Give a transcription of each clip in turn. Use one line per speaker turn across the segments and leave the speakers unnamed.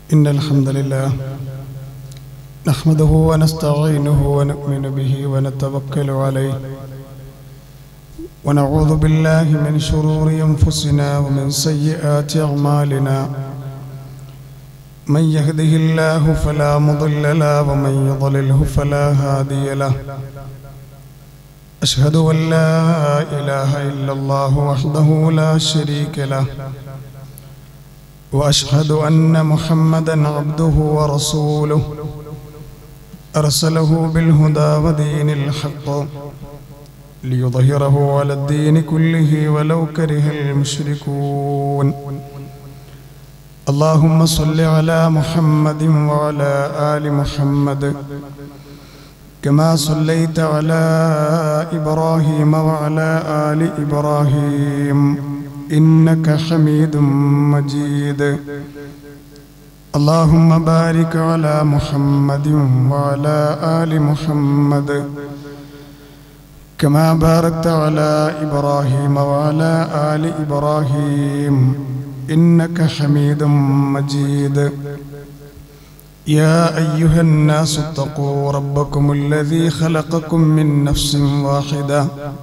إن الحمد لله نحمده ونستعينه ونؤمن به ونتوكل عليه ونعوذ بالله من شرور أنفسنا ومن سيئات أعمالنا من يهده الله فلا مضل له ومن يضلله فلا هادي له أشهد أن لا إله إلا الله وحده لا شريك له وأشهد أن محمدا عبده ورسوله أرسله بالهدى ودين الحق ليظهره على الدين كله ولو كره المشركون اللهم صل على محمد وعلى آل محمد كما صليت على إبراهيم وعلى آل إبراهيم إنك حميد مجيد اللهم بارك على محمد وعلى آل محمد كما باركت على إبراهيم وعلى آل إبراهيم إنك حميد مجيد يا أيها الناس اتقوا ربكم الذي خلقكم من نفس واحدة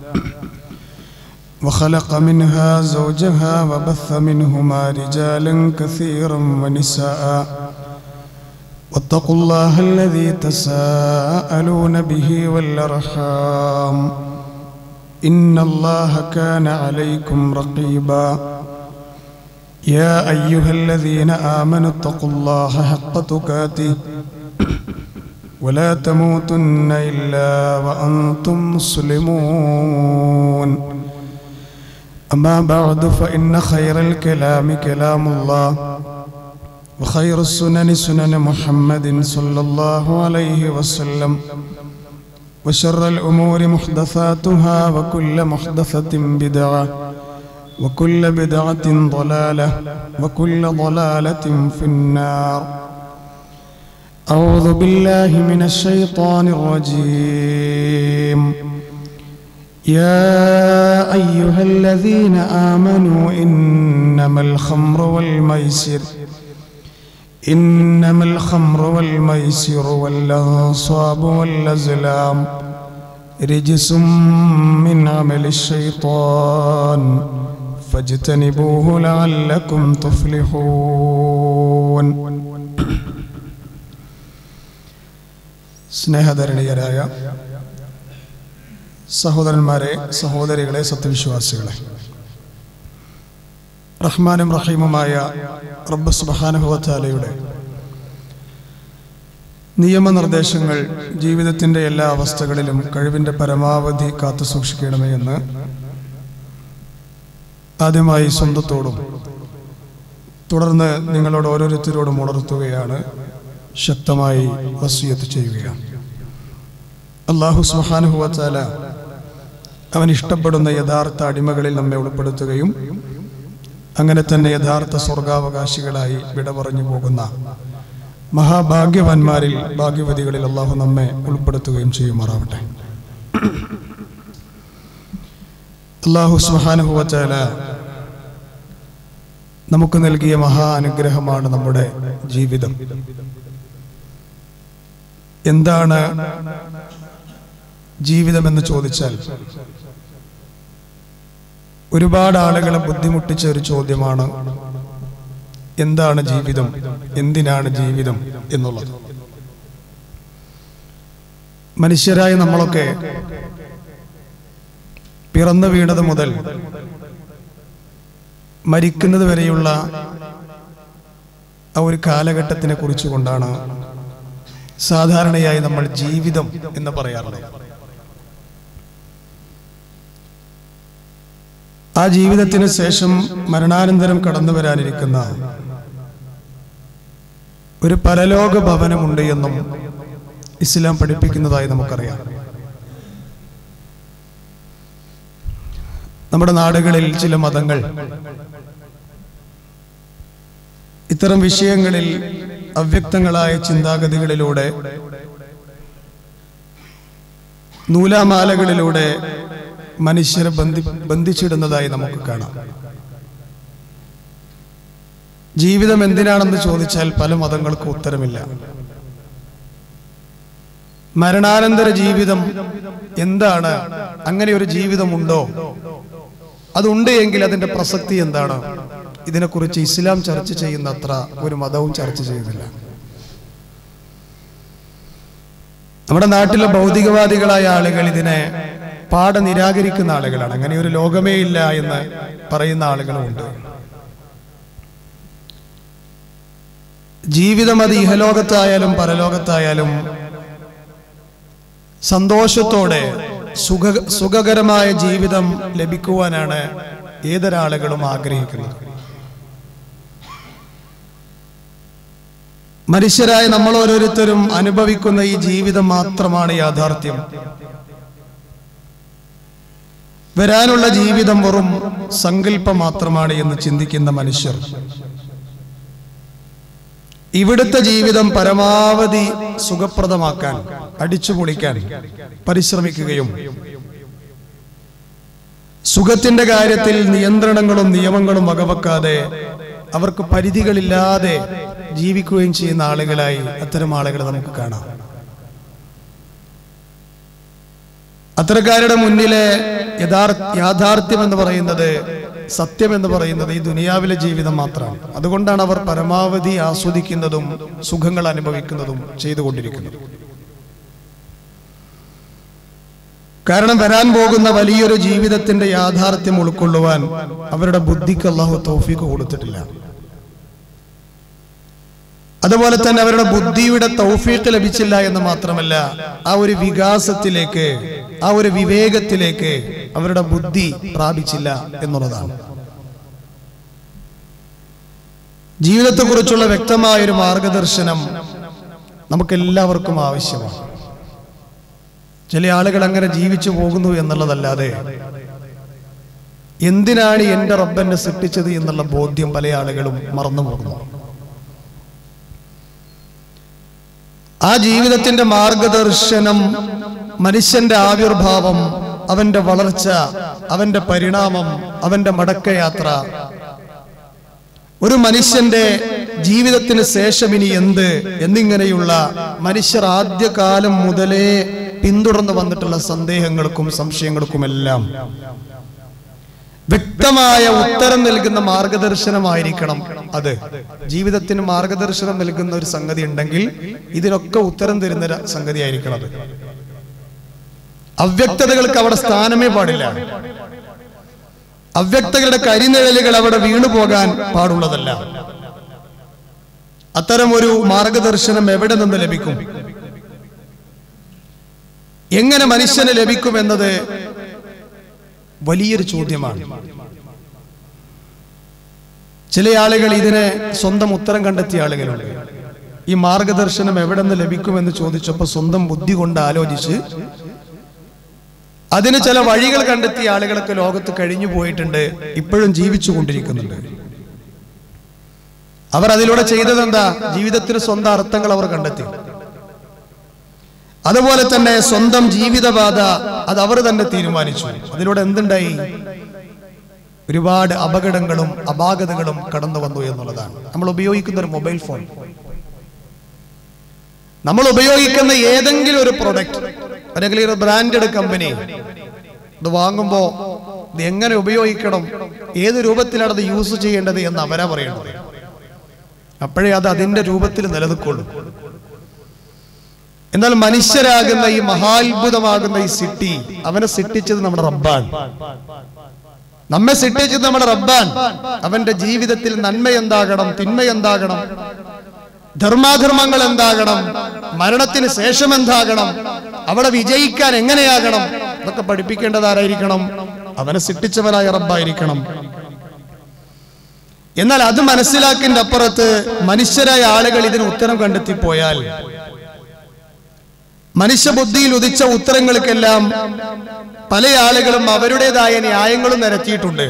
وخلق منها زوجها وبث منهما رجالا كثيرا ونساء واتقوا الله الذي تساءلون به والأرحام إن الله كان عليكم رقيبا يا أيها الذين آمنوا اتقوا الله حق تقاته ولا تموتن إلا وأنتم مسلمون أما بعد فإن خير الكلام كلام الله وخير السنن سنن محمد صلى الله عليه وسلم وشر الأمور محدثاتها وكل محدثة بدعة وكل بدعة ضلالة وكل ضلالة في النار أعوذ بالله من الشيطان الرجيم يا أيها الذين آمنوا إنما الخمر والميسر إنما الخمر والميسر والأنصاب والأزلام رجس من عمل الشيطان فاجتنبوه لعلكم تفلحون സ്നേഹധരണീയരായ സഹോദരന്മാരെ സഹോദരികളെ സത്യവിശ്വാസികളെ റഹ്മാനും റഹീമുമായ റബ്ബ് സുബാനുഭവത്താലയുടെ നിയമനിർദ്ദേശങ്ങൾ ജീവിതത്തിൻ്റെ എല്ലാ അവസ്ഥകളിലും കഴിവിൻ്റെ പരമാവധി കാത്തു സൂക്ഷിക്കണമേ എന്ന് ആദ്യമായി സ്വന്തത്തോടും തുടർന്ന് നിങ്ങളോട് ഓരോരുത്തരോടും ഉണർത്തുകയാണ് ശക്തമായി വസിയത്ത് ചെയ്യുകയാണ് അള്ളാഹു സുഹാനുഭവത്താല അവൻ ഇഷ്ടപ്പെടുന്ന യഥാർത്ഥ അടിമകളിൽ നമ്മെ ഉൾപ്പെടുത്തുകയും അങ്ങനെ തന്നെ യഥാർത്ഥ സ്വർഗാവകാശികളായി വിട പറഞ്ഞു പോകുന്ന മഹാഭാഗ്യവാന്മാരിൽ ഭാഗ്യവതികളിൽ അള്ളാഹു നമ്മെ ഉൾപ്പെടുത്തുകയും ചെയ്യുമാറാവട്ടെ അള്ളാഹു സുഹാനുഭവത്താല നമുക്ക് നൽകിയ മഹാ അനുഗ്രഹമാണ് നമ്മുടെ ജീവിതം എന്താണ് ജീവിതമെന്ന് ചോദിച്ചാൽ ഒരുപാട് ആളുകളെ ബുദ്ധിമുട്ടിച്ച ഒരു ചോദ്യമാണ് എന്താണ് ജീവിതം എന്തിനാണ് ജീവിതം എന്നുള്ളത് മനുഷ്യരായ നമ്മളൊക്കെ പിറന്നു വീണത് മുതൽ മരിക്കുന്നത് വരെയുള്ള ആ ഒരു കാലഘട്ടത്തിനെ കുറിച്ച് കൊണ്ടാണ് സാധാരണയായി നമ്മൾ ജീവിതം എന്ന് പറയാറുള്ളത് ആ ജീവിതത്തിന് ശേഷം മരണാനന്തരം കടന്നു വരാനിരിക്കുന്ന ഒരു പരലോക ഭവനമുണ്ട് എന്നും ഇസ്ലാം പഠിപ്പിക്കുന്നതായി നമുക്കറിയാം നമ്മുടെ നാടുകളിൽ ചില മതങ്ങൾ ഇത്തരം വിഷയങ്ങളിൽ അവ്യക്തങ്ങളായ ചിന്താഗതികളിലൂടെ നൂലാമാലകളിലൂടെ മനുഷ്യരെ ബന്ധി ബന്ധിച്ചിടുന്നതായി നമുക്ക് കാണാം ജീവിതം എന്തിനാണെന്ന് ചോദിച്ചാൽ പല മതങ്ങൾക്കും ഉത്തരമില്ല മരണാനന്തര ജീവിതം എന്താണ് അങ്ങനെ ഒരു ജീവിതമുണ്ടോ അതുണ്ട് എങ്കിൽ അതിന്റെ പ്രസക്തി എന്താണ് ഇതിനെക്കുറിച്ച് ഇസ്ലാം ചർച്ച ചെയ്യുന്ന അത്ര ഒരു മതവും ചർച്ച ചെയ്യുന്നില്ല നമ്മുടെ നാട്ടിലെ ഭൗതികവാദികളായ ആളുകൾ ഇതിനെ പാടെ നിരാകരിക്കുന്ന ആളുകളാണ് അങ്ങനെ ഒരു ലോകമേ ഇല്ല എന്ന് പറയുന്ന ആളുകളുമുണ്ട് ജീവിതം അത് ഇഹലോകത്തായാലും പരലോകത്തായാലും സന്തോഷത്തോടെ സുഖ സുഖകരമായ ജീവിതം ലഭിക്കുവാനാണ് ഏതൊരാളുകളും ആഗ്രഹിക്കുന്നത് മനുഷ്യരായ നമ്മൾ ഓരോരുത്തരും അനുഭവിക്കുന്ന ഈ ജീവിതം മാത്രമാണ് യാഥാർത്ഥ്യം വരാനുള്ള ജീവിതം വെറും സങ്കല്പം മാത്രമാണ് എന്ന് ചിന്തിക്കുന്ന മനുഷ്യർ ഇവിടുത്തെ ജീവിതം പരമാവധി സുഖപ്രദമാക്കാൻ അടിച്ചുപൊളിക്കാൻ പരിശ്രമിക്കുകയും സുഖത്തിന്റെ കാര്യത്തിൽ നിയന്ത്രണങ്ങളും നിയമങ്ങളും വകവെക്കാതെ അവർക്ക് പരിധികളില്ലാതെ ജീവിക്കുകയും ചെയ്യുന്ന ആളുകളായി അത്തരം ആളുകളെ നമുക്ക് കാണാം അത്തരക്കാരുടെ മുന്നിലെ യഥാർത്ഥ യാഥാർത്ഥ്യം എന്ന് പറയുന്നത് സത്യം എന്ന് പറയുന്നത് ഈ ദുനിയാവിലെ ജീവിതം മാത്രമാണ് അതുകൊണ്ടാണ് അവർ പരമാവധി ആസ്വദിക്കുന്നതും സുഖങ്ങൾ അനുഭവിക്കുന്നതും ചെയ്തുകൊണ്ടിരിക്കുന്നത് കാരണം വരാൻ പോകുന്ന വലിയൊരു ജീവിതത്തിന്റെ യാഥാർത്ഥ്യം ഉൾക്കൊള്ളുവാൻ അവരുടെ ബുദ്ധിക്ക് അള്ളാഹു തൗഫീക്ക് കൊടുത്തിട്ടില്ല അതുപോലെ തന്നെ അവരുടെ ബുദ്ധിയുടെ തൗഫീക്ക് ലഭിച്ചില്ല എന്ന് മാത്രമല്ല ആ ഒരു വികാസത്തിലേക്ക് ആ ഒരു വിവേകത്തിലേക്ക് അവരുടെ ബുദ്ധി പ്രാപിച്ചില്ല എന്നുള്ളതാണ് ജീവിതത്തെക്കുറിച്ചുള്ള വ്യക്തമായ ഒരു മാർഗദർശനം നമുക്കെല്ലാവർക്കും ആവശ്യമാണ് ചില ആളുകൾ അങ്ങനെ ജീവിച്ചു പോകുന്നു എന്നുള്ളതല്ലാതെ എന്തിനാണ് എന്റെ റബ്ബെന്നെ സൃഷ്ടിച്ചത് എന്നുള്ള ബോധ്യം പല ആളുകളും മറന്നു പോകുന്നു ആ ജീവിതത്തിന്റെ മാർഗദർശനം മനുഷ്യന്റെ ആവിർഭാവം അവന്റെ വളർച്ച അവന്റെ പരിണാമം അവന്റെ മടക്കയാത്ര ഒരു മനുഷ്യന്റെ ജീവിതത്തിന് ശേഷം ഇനി എന്ത് എന്നിങ്ങനെയുള്ള മനുഷ്യർ ആദ്യകാലം മുതലേ പിന്തുടർന്നു വന്നിട്ടുള്ള സന്ദേഹങ്ങൾക്കും സംശയങ്ങൾക്കുമെല്ലാം വ്യക്തമായ ഉത്തരം നൽകുന്ന മാർഗദർശനമായിരിക്കണം അത് ജീവിതത്തിന് മാർഗദർശനം നൽകുന്ന ഒരു സംഗതി ഉണ്ടെങ്കിൽ ഇതിനൊക്കെ ഉത്തരം തരുന്ന ഒരു സംഗതി ആയിരിക്കണം അത് അവ്യക്തതകൾക്ക് അവിടെ സ്ഥാനമേ പാടില്ല അവ്യക്തകളുടെ കരിനിഴലുകൾ അവിടെ വീണു പോകാൻ പാടുള്ളതല്ല അത്തരം ഒരു മാർഗദർശനം എവിടെ നിന്ന് ലഭിക്കും എങ്ങനെ മനുഷ്യന് ലഭിക്കുമെന്നത് വലിയൊരു ചോദ്യമാണ് ചില ആളുകൾ ഇതിനെ സ്വന്തം ഉത്തരം കണ്ടെത്തിയ ആളുകളുണ്ട് ഈ മാർഗദർശനം എവിടെ നിന്ന് ലഭിക്കുമെന്ന് ചോദിച്ചപ്പോൾ സ്വന്തം ബുദ്ധി കൊണ്ട് ആലോചിച്ച് അതിന് ചില വഴികൾ കണ്ടെത്തിയ ആളുകളൊക്കെ ലോകത്ത് കഴിഞ്ഞു പോയിട്ടുണ്ട് ഇപ്പോഴും ജീവിച്ചു കൊണ്ടിരിക്കുന്നുണ്ട് അവർ അതിലൂടെ ചെയ്തതെന്താ ജീവിതത്തിന് സ്വന്തം അർത്ഥങ്ങൾ അവർ കണ്ടെത്തി അതുപോലെ തന്നെ സ്വന്തം ജീവിതപാത അത് അവർ തന്നെ തീരുമാനിച്ചു അതിലൂടെ എന്തുണ്ടായി ഒരുപാട് അപകടങ്ങളും അപാകതകളും കടന്നു വന്നു എന്നുള്ളതാണ് നമ്മൾ ഉപയോഗിക്കുന്ന ഒരു മൊബൈൽ ഫോൺ നമ്മൾ ഉപയോഗിക്കുന്ന ഏതെങ്കിലും ഒരു പ്രൊഡക്റ്റ് അല്ലെങ്കിൽ ഒരു ബ്രാൻഡഡ് കമ്പനി ഇത് വാങ്ങുമ്പോൾ ഇത് എങ്ങനെ ഉപയോഗിക്കണം ഏത് രൂപത്തിലാണ് അത് യൂസ് ചെയ്യേണ്ടത് എന്ന് അവരാ പറയേണ്ടത് അപ്പോഴേ അത് അതിന്റെ രൂപത്തിൽ നിലനിൽക്കുള്ളൂ എന്നാൽ മനുഷ്യരാകുന്ന ഈ മഹാത്ഭുതമാകുന്ന ഈ സിട്ടി അവനെ സിട്ടിച്ചത് നമ്മുടെ റബ്ബാൻ നമ്മെ സിട്ടിച്ചത് നമ്മുടെ റബ്ബാൻ അവന്റെ ജീവിതത്തിൽ നന്മ എന്താകണം തിന്മ എന്താകണം ധർമാധർമ്മങ്ങൾ എന്താകണം മരണത്തിന് ശേഷം എന്താകണം അവിടെ വിജയിക്കാൻ എങ്ങനെയാകണം ഇതൊക്കെ പഠിപ്പിക്കേണ്ടത് ആരായിരിക്കണം അവനെ സിട്ടിച്ചവനായ റബ്ബായിരിക്കണം എന്നാൽ അത് മനസ്സിലാക്കിന്റെ അപ്പുറത്ത് മനുഷ്യരായ ആളുകൾ ഇതിന് ഉത്തരം കണ്ടെത്തിപ്പോയാൽ മനുഷ്യബുദ്ധിയിൽ ഉദിച്ച ഉത്തരങ്ങൾക്കെല്ലാം പല ആളുകളും അവരുടേതായ ന്യായങ്ങളും നിരത്തിയിട്ടുണ്ട്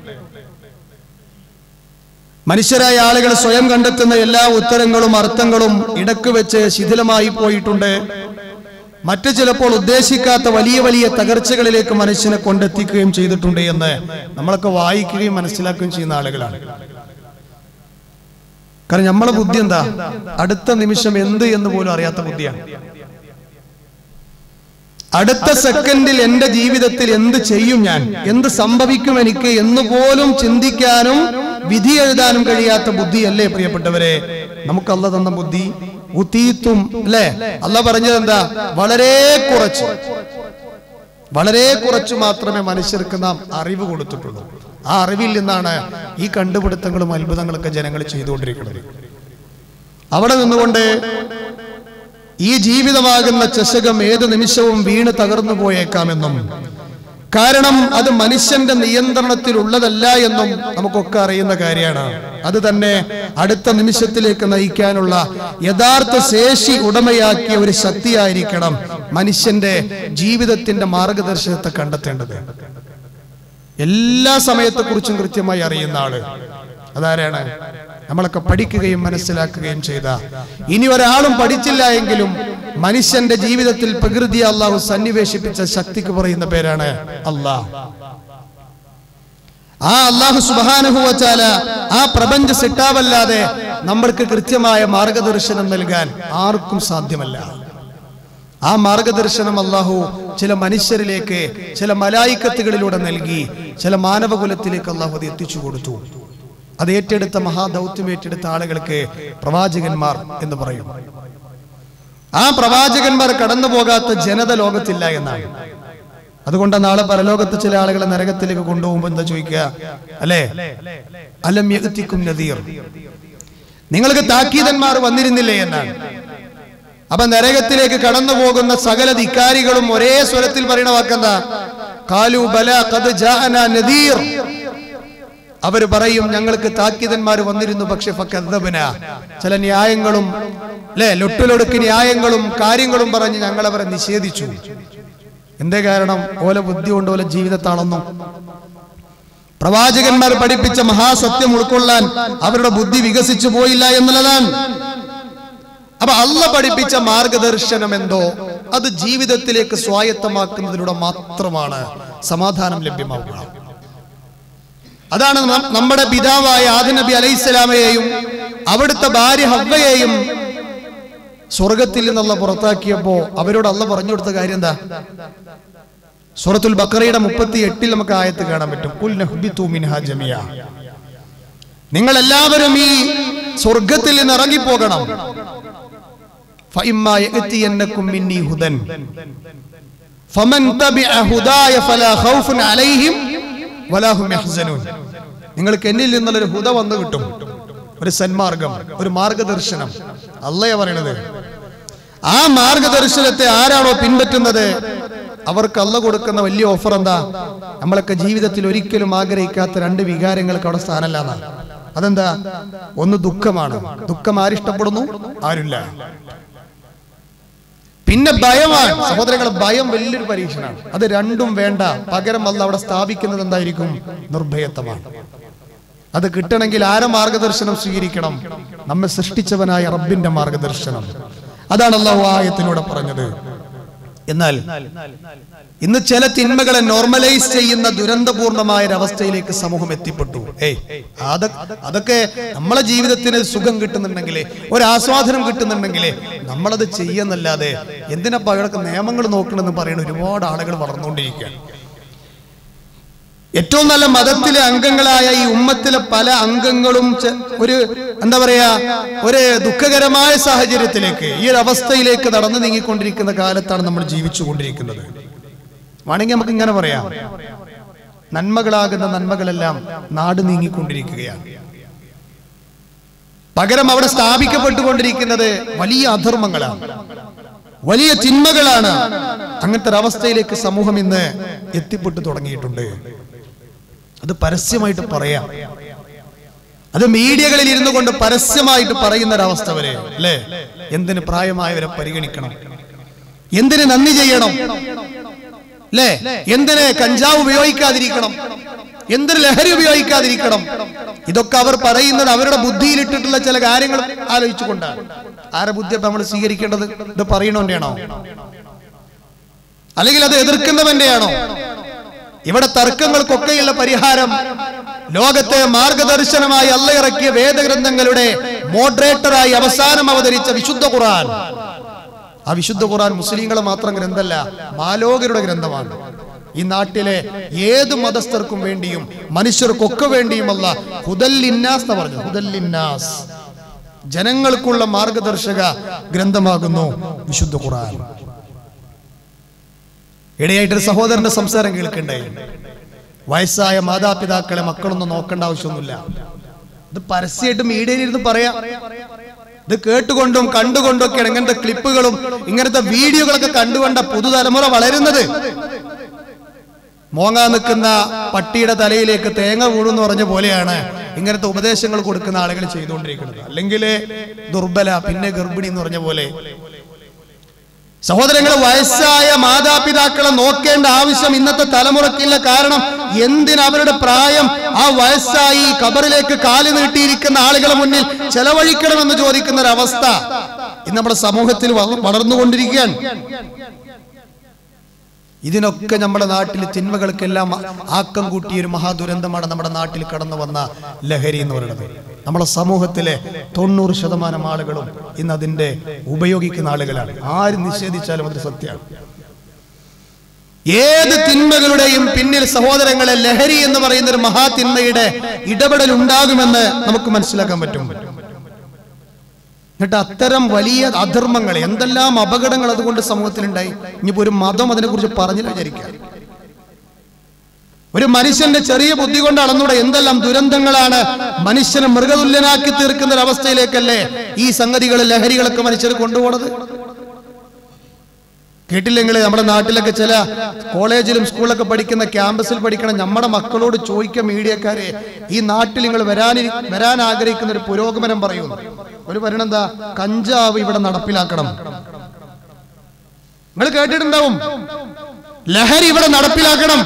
മനുഷ്യരായ ആളുകൾ സ്വയം കണ്ടെത്തുന്ന എല്ലാ ഉത്തരങ്ങളും അർത്ഥങ്ങളും ഇടക്ക് വെച്ച് ശിഥിലമായി പോയിട്ടുണ്ട് മറ്റു ചിലപ്പോൾ ഉദ്ദേശിക്കാത്ത വലിയ വലിയ തകർച്ചകളിലേക്ക് മനുഷ്യനെ കൊണ്ടെത്തിക്കുകയും ചെയ്തിട്ടുണ്ട് എന്ന് നമ്മളൊക്കെ വായിക്കുകയും മനസ്സിലാക്കുകയും ചെയ്യുന്ന ആളുകളാണ് കാരണം നമ്മളെ ബുദ്ധി എന്താ അടുത്ത നിമിഷം എന്ത് എന്ന് പോലും അറിയാത്ത ബുദ്ധിയാണ് അടുത്ത സെക്കൻഡിൽ എന്റെ ജീവിതത്തിൽ എന്ത് ചെയ്യും ഞാൻ എന്ത് സംഭവിക്കും എനിക്ക് എന്ന് പോലും ചിന്തിക്കാനും വിധി എഴുതാനും കഴിയാത്ത ബുദ്ധിയല്ലേ പ്രിയപ്പെട്ടവരെ നമുക്ക് അല്ല തന്ന ബുദ്ധി ഉത്തീത്തും അല്ലേ അല്ല പറഞ്ഞത് എന്താ വളരെ കുറച്ച് വളരെ കുറച്ച് മാത്രമേ മനുഷ്യർക്ക് നാം അറിവ് കൊടുത്തിട്ടുള്ളൂ ആ അറിവിൽ നിന്നാണ് ഈ കണ്ടുപിടുത്തങ്ങളും അത്ഭുതങ്ങളൊക്കെ ജനങ്ങൾ ചെയ്തുകൊണ്ടിരിക്കുന്നത് അവിടെ നിന്നുകൊണ്ട് ഈ ജീവിതമാകുന്ന ചഷകം ഏത് നിമിഷവും വീണ് തകർന്നു പോയേക്കാമെന്നും കാരണം അത് മനുഷ്യന്റെ നിയന്ത്രണത്തിലുള്ളതല്ല എന്നും നമുക്കൊക്കെ അറിയുന്ന കാര്യമാണ് അത് തന്നെ അടുത്ത നിമിഷത്തിലേക്ക് നയിക്കാനുള്ള യഥാർത്ഥ ശേഷി ഉടമയാക്കിയ ഒരു ശക്തിയായിരിക്കണം മനുഷ്യന്റെ ജീവിതത്തിന്റെ മാർഗദർശനത്തെ കണ്ടെത്തേണ്ടത് എല്ലാ സമയത്തെക്കുറിച്ചും കൃത്യമായി അറിയുന്ന ആള് അതാരാണ് നമ്മളൊക്കെ പഠിക്കുകയും മനസ്സിലാക്കുകയും ചെയ്ത ഇനി ഒരാളും പഠിച്ചില്ല എങ്കിലും മനുഷ്യന്റെ ജീവിതത്തിൽ പ്രകൃതി അള്ളാഹു സന്നിവേശിപ്പിച്ച ശക്തിക്ക് പറയുന്ന പേരാണ് അള്ളാഹ് ആ അള്ളാഹു സുബാനുഭവച്ചാല ആ പ്രപഞ്ച സിട്ടാവല്ലാതെ നമ്മൾക്ക് കൃത്യമായ മാർഗദർശനം നൽകാൻ ആർക്കും സാധ്യമല്ല ആ മാർഗദർശനം അള്ളാഹു ചില മനുഷ്യരിലേക്ക് ചില മലായിക്കത്തുകളിലൂടെ നൽകി ചില മാനവകുലത്തിലേക്ക് അള്ളാഹു അത് എത്തിച്ചു കൊടുത്തു അത് ഏറ്റെടുത്ത മഹാദൗത്യം ഏറ്റെടുത്ത ആളുകൾക്ക് പ്രവാചകന്മാർ എന്ന് പറയും ആ പ്രവാചകന്മാർ കടന്നു പോകാത്ത ജനത ലോകത്തില്ല എന്നാണ് അതുകൊണ്ട് നാളെ പരലോകത്ത് ചില ആളുകളെ നരകത്തിലേക്ക് കൊണ്ടുപോകുമ്പോ എന്താ ചോദിക്കുക അല്ലേ അലം യഅ്തിക്കും നദീർ നിങ്ങൾക്ക് താക്കീതന്മാർ വന്നിരുന്നില്ലേ എന്നാണ് അപ്പൊ നരകത്തിലേക്ക് കടന്നു പോകുന്ന സകല ധിക്കാരികളും ഒരേ സ്വരത്തിൽ പറയുന്ന വാക്കെന്താ കാലു ബല കത് ജാഅന നദീർ അവര് പറയും ഞങ്ങൾക്ക് താക്കീതന്മാർ വന്നിരുന്നു പക്ഷെ ഫക്കദ്ദബന ചില ന്യായങ്ങളും അല്ലെ ലൊട്ടിലൊടുക്ക് ന്യായങ്ങളും കാര്യങ്ങളും പറഞ്ഞ് ഞങ്ങൾ അവരെ നിഷേധിച്ചു എന്തേ കാരണം ഓല ബുദ്ധി കൊണ്ട് ഓല ജീവിതത്താണെന്നും പ്രവാചകന്മാർ പഠിപ്പിച്ച മഹാസത്യം ഉൾക്കൊള്ളാൻ അവരുടെ ബുദ്ധി വികസിച്ചു പോയില്ല എന്നുള്ളതാണ് അപ്പൊ അല്ല പഠിപ്പിച്ച മാർഗദർശനം എന്തോ അത് ജീവിതത്തിലേക്ക് സ്വായത്തമാക്കുന്നതിലൂടെ മാത്രമാണ് സമാധാനം ലഭ്യമാവുക അതാണ് നം- നമ്മുടെ പിതാവായ ആദ നബി അലൈഹിസ്സലാമയെയും അവിടുത്തെ ഭാര്യ ഹവ്വയെയും സ്വർഗത്തിൽ നിന്നുള്ള പുറത്താക്കിയപ്പോ അവരോട് അല്ല പറഞ്ഞു കൊടുത്ത കാര്യം എന്താ സൂറത്തുൽ ബക്കറയുടെ മുപ്പത്തി എട്ടിൽ നമുക്ക് ആയത്ത് കാണാൻ പറ്റും "ഖുൽ നഹ്ബിതു മിൻഹാ ജമിയ." നിങ്ങൾ എല്ലാവരും ഈ സ്വർഗത്തിൽ നിന്ന് ഇറങ്ങിപ്പോകണം فإما يأتينكم مني هدى فمن تبع هداي فلا خوف عليهم ولا هم يحزنون നിങ്ങൾക്ക് എന്നിൽ നിന്നുള്ളൊരു ഹുദ വന്നു കിട്ടും ഒരു സന്മാർഗം ഒരു മാർഗദർശനം അല്ലയാ പറയണത് ആ മാർഗദർശനത്തെ ആരാണോ പിൻപറ്റുന്നത് അവർക്ക് അല്ല കൊടുക്കുന്ന വലിയ ഓഫർ എന്താ നമ്മളൊക്കെ ജീവിതത്തിൽ ഒരിക്കലും ആഗ്രഹിക്കാത്ത രണ്ട് വികാരങ്ങൾക്ക് അവിടെ സ്ഥാനമല്ല എന്നാണ് അതെന്താ ഒന്ന് ദുഃഖമാണ് ദുഃഖം ആരിഷ്ടപ്പെടുന്നു ആരില്ല പിന്നെ ഭയമാണ് സഹോദരങ്ങൾ ഭയം വലിയൊരു പരീക്ഷണമാണ് അത് രണ്ടും വേണ്ട പകരം അല്ല അവിടെ സ്ഥാപിക്കുന്നത് എന്തായിരിക്കും നിർഭയത്വമാണ് അത് കിട്ടണമെങ്കിൽ ആരെ മാർഗദർശനം സ്വീകരിക്കണം നമ്മെ സൃഷ്ടിച്ചവനായ റബ്ബിന്റെ മാർഗദർശനം അതാണ് അള്ളാഹു ആയത്തിലൂടെ പറഞ്ഞത് എന്നാൽ ഇന്ന് ചില തിന്മകളെ നോർമലൈസ് ചെയ്യുന്ന ദുരന്തപൂർണമായ ഒരു അവസ്ഥയിലേക്ക് സമൂഹം എത്തിപ്പെട്ടു ഏയ് അത അതൊക്കെ നമ്മളെ ജീവിതത്തിന് സുഖം കിട്ടുന്നുണ്ടെങ്കിലേ ഒരു ആസ്വാദനം കിട്ടുന്നുണ്ടെങ്കിലേ നമ്മളത് ചെയ്യുന്നല്ലാതെ എന്തിനപ്പോ അവിടെയൊക്കെ നിയമങ്ങൾ നോക്കണമെന്ന് പറയുന്ന ഒരുപാട് ആളുകൾ വളർന്നുകൊണ്ടിരിക്കുകയാണ് ഏറ്റവും നല്ല മതത്തിലെ അംഗങ്ങളായ ഈ ഉമ്മത്തിലെ പല അംഗങ്ങളും ചെ- ഒരു എന്താ പറയാ ഒരു ദുഃഖകരമായ സാഹചര്യത്തിലേക്ക് ഈ ഒരു അവസ്ഥയിലേക്ക് നടന്നു നീങ്ങിക്കൊണ്ടിരിക്കുന്ന കാലത്താണ് നമ്മൾ ജീവിച്ചുകൊണ്ടിരിക്കുന്നത് വേണമെങ്കിൽ നമുക്ക് ഇങ്ങനെ പറയാം നന്മകളാകുന്ന നന്മകളെല്ലാം നാട് നീങ്ങിക്കൊണ്ടിരിക്കുകയാണ് പകരം അവിടെ സ്ഥാപിക്കപ്പെട്ടുകൊണ്ടിരിക്കുന്നത് വലിയ അധർമ്മങ്ങളാണ് വലിയ തിന്മകളാണ് അങ്ങനത്തെ ഒരു അവസ്ഥയിലേക്ക് സമൂഹം ഇന്ന് എത്തിപ്പെട്ടു തുടങ്ങിയിട്ടുണ്ട് അത് പരസ്യമായിട്ട് പറയാം അത് മീഡിയകളിൽ ഇരുന്നു കൊണ്ട് പരസ്യമായിട്ട് പറയുന്ന ഒരവസ്ഥ വരെ അല്ലേ എന്തിന് പ്രായമായവരെ പരിഗണിക്കണം എന്തിന് നന്ദി ചെയ്യണം അല്ലേ എന്തിന് കഞ്ചാവ് ഉപയോഗിക്കാതിരിക്കണം എന്തിന് ലഹരി ഉപയോഗിക്കാതിരിക്കണം ഇതൊക്കെ അവർ പറയുന്നത് അവരുടെ ബുദ്ധിയിലിട്ടിട്ടുള്ള ചില കാര്യങ്ങൾ ആലോചിച്ചുകൊണ്ടാണ് ആരെ ബുദ്ധി നമ്മൾ സ്വീകരിക്കേണ്ടത് ഇത് പറയണോന്റെയാണോ അല്ലെങ്കിൽ അത് എതിർക്കുന്നവന്റെയാണോ
ഇവിടെ തർക്കങ്ങൾക്കൊക്കെയുള്ള പരിഹാരം ലോകത്തെ മാർഗദർശനമായി അല്ല ഇറക്കിയ വേദഗ്രന്ഥങ്ങളുടെ മോഡറേറ്ററായി അവസാനം അവതരിച്ച വിശുദ്ധ ഖുർആൻ ആ വിശുദ്ധ ഖുർആൻ മുസ്ലിങ്ങളെ മാത്രം ഗ്രന്ഥമല്ല മാലോകരുടെ ഗ്രന്ഥമാണ് ഈ നാട്ടിലെ ഏത് മതസ്ഥർക്കും വേണ്ടിയും മനുഷ്യർക്കൊക്കെ വേണ്ടിയുമല്ല ഹുദല്ലിന്നാസ് എന്ന് പറഞ്ഞു ഹുദല്ലിന്നാസ് ജനങ്ങൾക്കുള്ള മാർഗദർശക ഗ്രന്ഥമാകുന്നു വിശുദ്ധ ഖുർആൻ ഇടയായിട്ടൊരു സഹോദരന്റെ സംസാരം കേൾക്കണ്ടേ വയസ്സായ മാതാപിതാക്കളെ മക്കളൊന്നും നോക്കേണ്ട ആവശ്യമൊന്നുമില്ല ഇത് പരസ്യമായിട്ട് മീഡിയയിൽ ഇരുന്ന് പറയാം ഇത് കേട്ടുകൊണ്ടും കണ്ടുകൊണ്ടും ഒക്കെയാണ് ഇങ്ങനത്തെ ക്ലിപ്പുകളും ഇങ്ങനത്തെ വീഡിയോകളൊക്കെ കണ്ടുകൊണ്ട പുതുതലമുറ വളരുന്നത് മോങ്ങാൻ നിൽക്കുന്ന പട്ടിയുടെ തലയിലേക്ക് തേങ്ങ വീഴുന്നു പറഞ്ഞ പോലെയാണ് ഇങ്ങനത്തെ ഉപദേശങ്ങൾ കൊടുക്കുന്ന ആളുകൾ ചെയ്തുകൊണ്ടിരിക്കുന്നത് അല്ലെങ്കിൽ ദുർബല പിന്നെ ഗർഭിണി എന്ന് പറഞ്ഞ പോലെ സഹോദരങ്ങളെ വയസ്സായ മാതാപിതാക്കളെ നോക്കേണ്ട ആവശ്യം ഇന്നത്തെ തലമുറക്കില്ല കാരണം എന്തിന് അവരുടെ പ്രായം ആ വയസ്സായി കബറിലേക്ക് കാല് നീട്ടിയിരിക്കുന്ന ആളുകളെ മുന്നിൽ ചെലവഴിക്കണമെന്ന് ചോദിക്കുന്ന ഒരു അവസ്ഥ ഇന്ന് നമ്മുടെ സമൂഹത്തിൽ വള- വളർന്നുകൊണ്ടിരിക്കുകയാണ് ഇതിനൊക്കെ നമ്മുടെ നാട്ടിൽ തിന്മകൾക്കെല്ലാം ആക്കം കൂട്ടിയ ഒരു മഹാദുരന്തമാണ് നമ്മുടെ നാട്ടിൽ കടന്നു വന്ന ലഹരി എന്ന് പറയുന്നത് നമ്മുടെ സമൂഹത്തിലെ തൊണ്ണൂറ് ശതമാനം ആളുകളും ഇന്ന് അതിന്റെ ഉപയോഗിക്കുന്ന ആളുകളാണ് ആര് നിഷേധിച്ചാലും അത് സത്യമാണ് ഏത് തിന്മകളുടെയും പിന്നിൽ സഹോദരങ്ങളെ ലഹരി എന്ന് പറയുന്ന ഒരു മഹാതിന്മയുടെ ഇടപെടൽ ഉണ്ടാകുമെന്ന് നമുക്ക് മനസ്സിലാക്കാൻ പറ്റും എന്നിട്ട് അത്തരം വലിയ അധർമ്മങ്ങൾ എന്തെല്ലാം അപകടങ്ങൾ അതുകൊണ്ട് സമൂഹത്തിലുണ്ടായി ഇനിയിപ്പോ ഒരു മതം അതിനെക്കുറിച്ച് പറഞ്ഞില്ല വിചാരിക്കുക ഒരു മനുഷ്യന്റെ ചെറിയ ബുദ്ധി കൊണ്ട് അളന്നൂടെ എന്തെല്ലാം ദുരന്തങ്ങളാണ് മനുഷ്യനെ മൃഗതുല്യനാക്കി തീർക്കുന്ന ഒരു അവസ്ഥയിലേക്കല്ലേ ഈ സംഗതികൾ ലഹരികളൊക്കെ മനുഷ്യർ കൊണ്ടുപോണത് കേട്ടില്ലെങ്കിൽ നമ്മുടെ നാട്ടിലൊക്കെ ചില കോളേജിലും സ്കൂളിലൊക്കെ പഠിക്കുന്ന ക്യാമ്പസിൽ പഠിക്കണ നമ്മുടെ മക്കളോട് ചോദിക്കുക മീഡിയക്കാരെ ഈ നാട്ടിൽ നിങ്ങൾ വരാനി വരാൻ ആഗ്രഹിക്കുന്ന ഒരു പുരോഗമനം പറയുന്നു ഒരു പറയണെന്താ കഞ്ചാവ് ഇവിടെ നടപ്പിലാക്കണം നിങ്ങൾ കേട്ടിട്ടുണ്ടാവും ലഹരി ഇവിടെ നടപ്പിലാക്കണം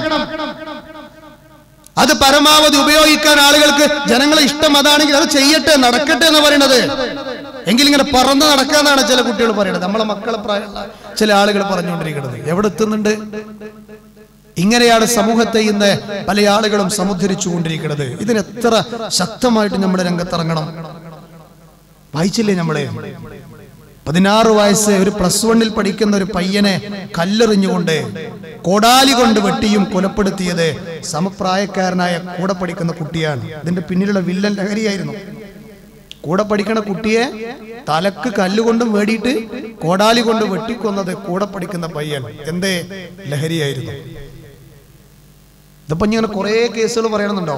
അത് പരമാവധി ഉപയോഗിക്കാൻ ആളുകൾക്ക് ജനങ്ങളെ ഇഷ്ടം അതാണെങ്കിൽ അത് ചെയ്യട്ടെ നടക്കട്ടെ എന്ന് പറയുന്നത് എങ്കിൽ ഇങ്ങനെ പറന്ന് നടക്കാന്നാണ് ചില കുട്ടികൾ പറയുന്നത് നമ്മളെ മക്കളെ പ്രായമുള്ള ചില ആളുകൾ പറഞ്ഞുകൊണ്ടിരിക്കുന്നത് എവിടെ എത്തുന്നുണ്ട് ഇങ്ങനെയാണ് സമൂഹത്തെ ഇന്ന് പല ആളുകളും സമുദ്ധരിച്ചു കൊണ്ടിരിക്കുന്നത് ഇതിന് എത്ര ശക്തമായിട്ട് നമ്മുടെ രംഗത്തിറങ്ങണം വായിച്ചില്ലേ നമ്മളെ പതിനാറ് വയസ്സ് ഒരു പ്ലസ് വണ്ണിൽ പഠിക്കുന്ന ഒരു പയ്യനെ കല്ലെറിഞ്ഞുകൊണ്ട് കോടാലി കൊണ്ട് വെട്ടിയും കൊലപ്പെടുത്തിയത് സമപ്രായക്കാരനായ കൂടെ പഠിക്കുന്ന കുട്ടിയാണ് ഇതിന്റെ പിന്നിലുള്ള വില്ലൻ ലഹരിയായിരുന്നു കൂടെ പഠിക്കുന്ന കുട്ടിയെ തലക്ക് കല്ലുകൊണ്ടും വേടിയിട്ട് കോടാലി കൊണ്ട് വെട്ടിക്കൊന്നത് കൂടെ പഠിക്കുന്ന പയ്യൻ എന്തേ ലഹരിയായിരുന്നു ഇതിപ്പോ ഇങ്ങനെ കുറെ കേസുകൾ പറയണമെന്നുണ്ടോ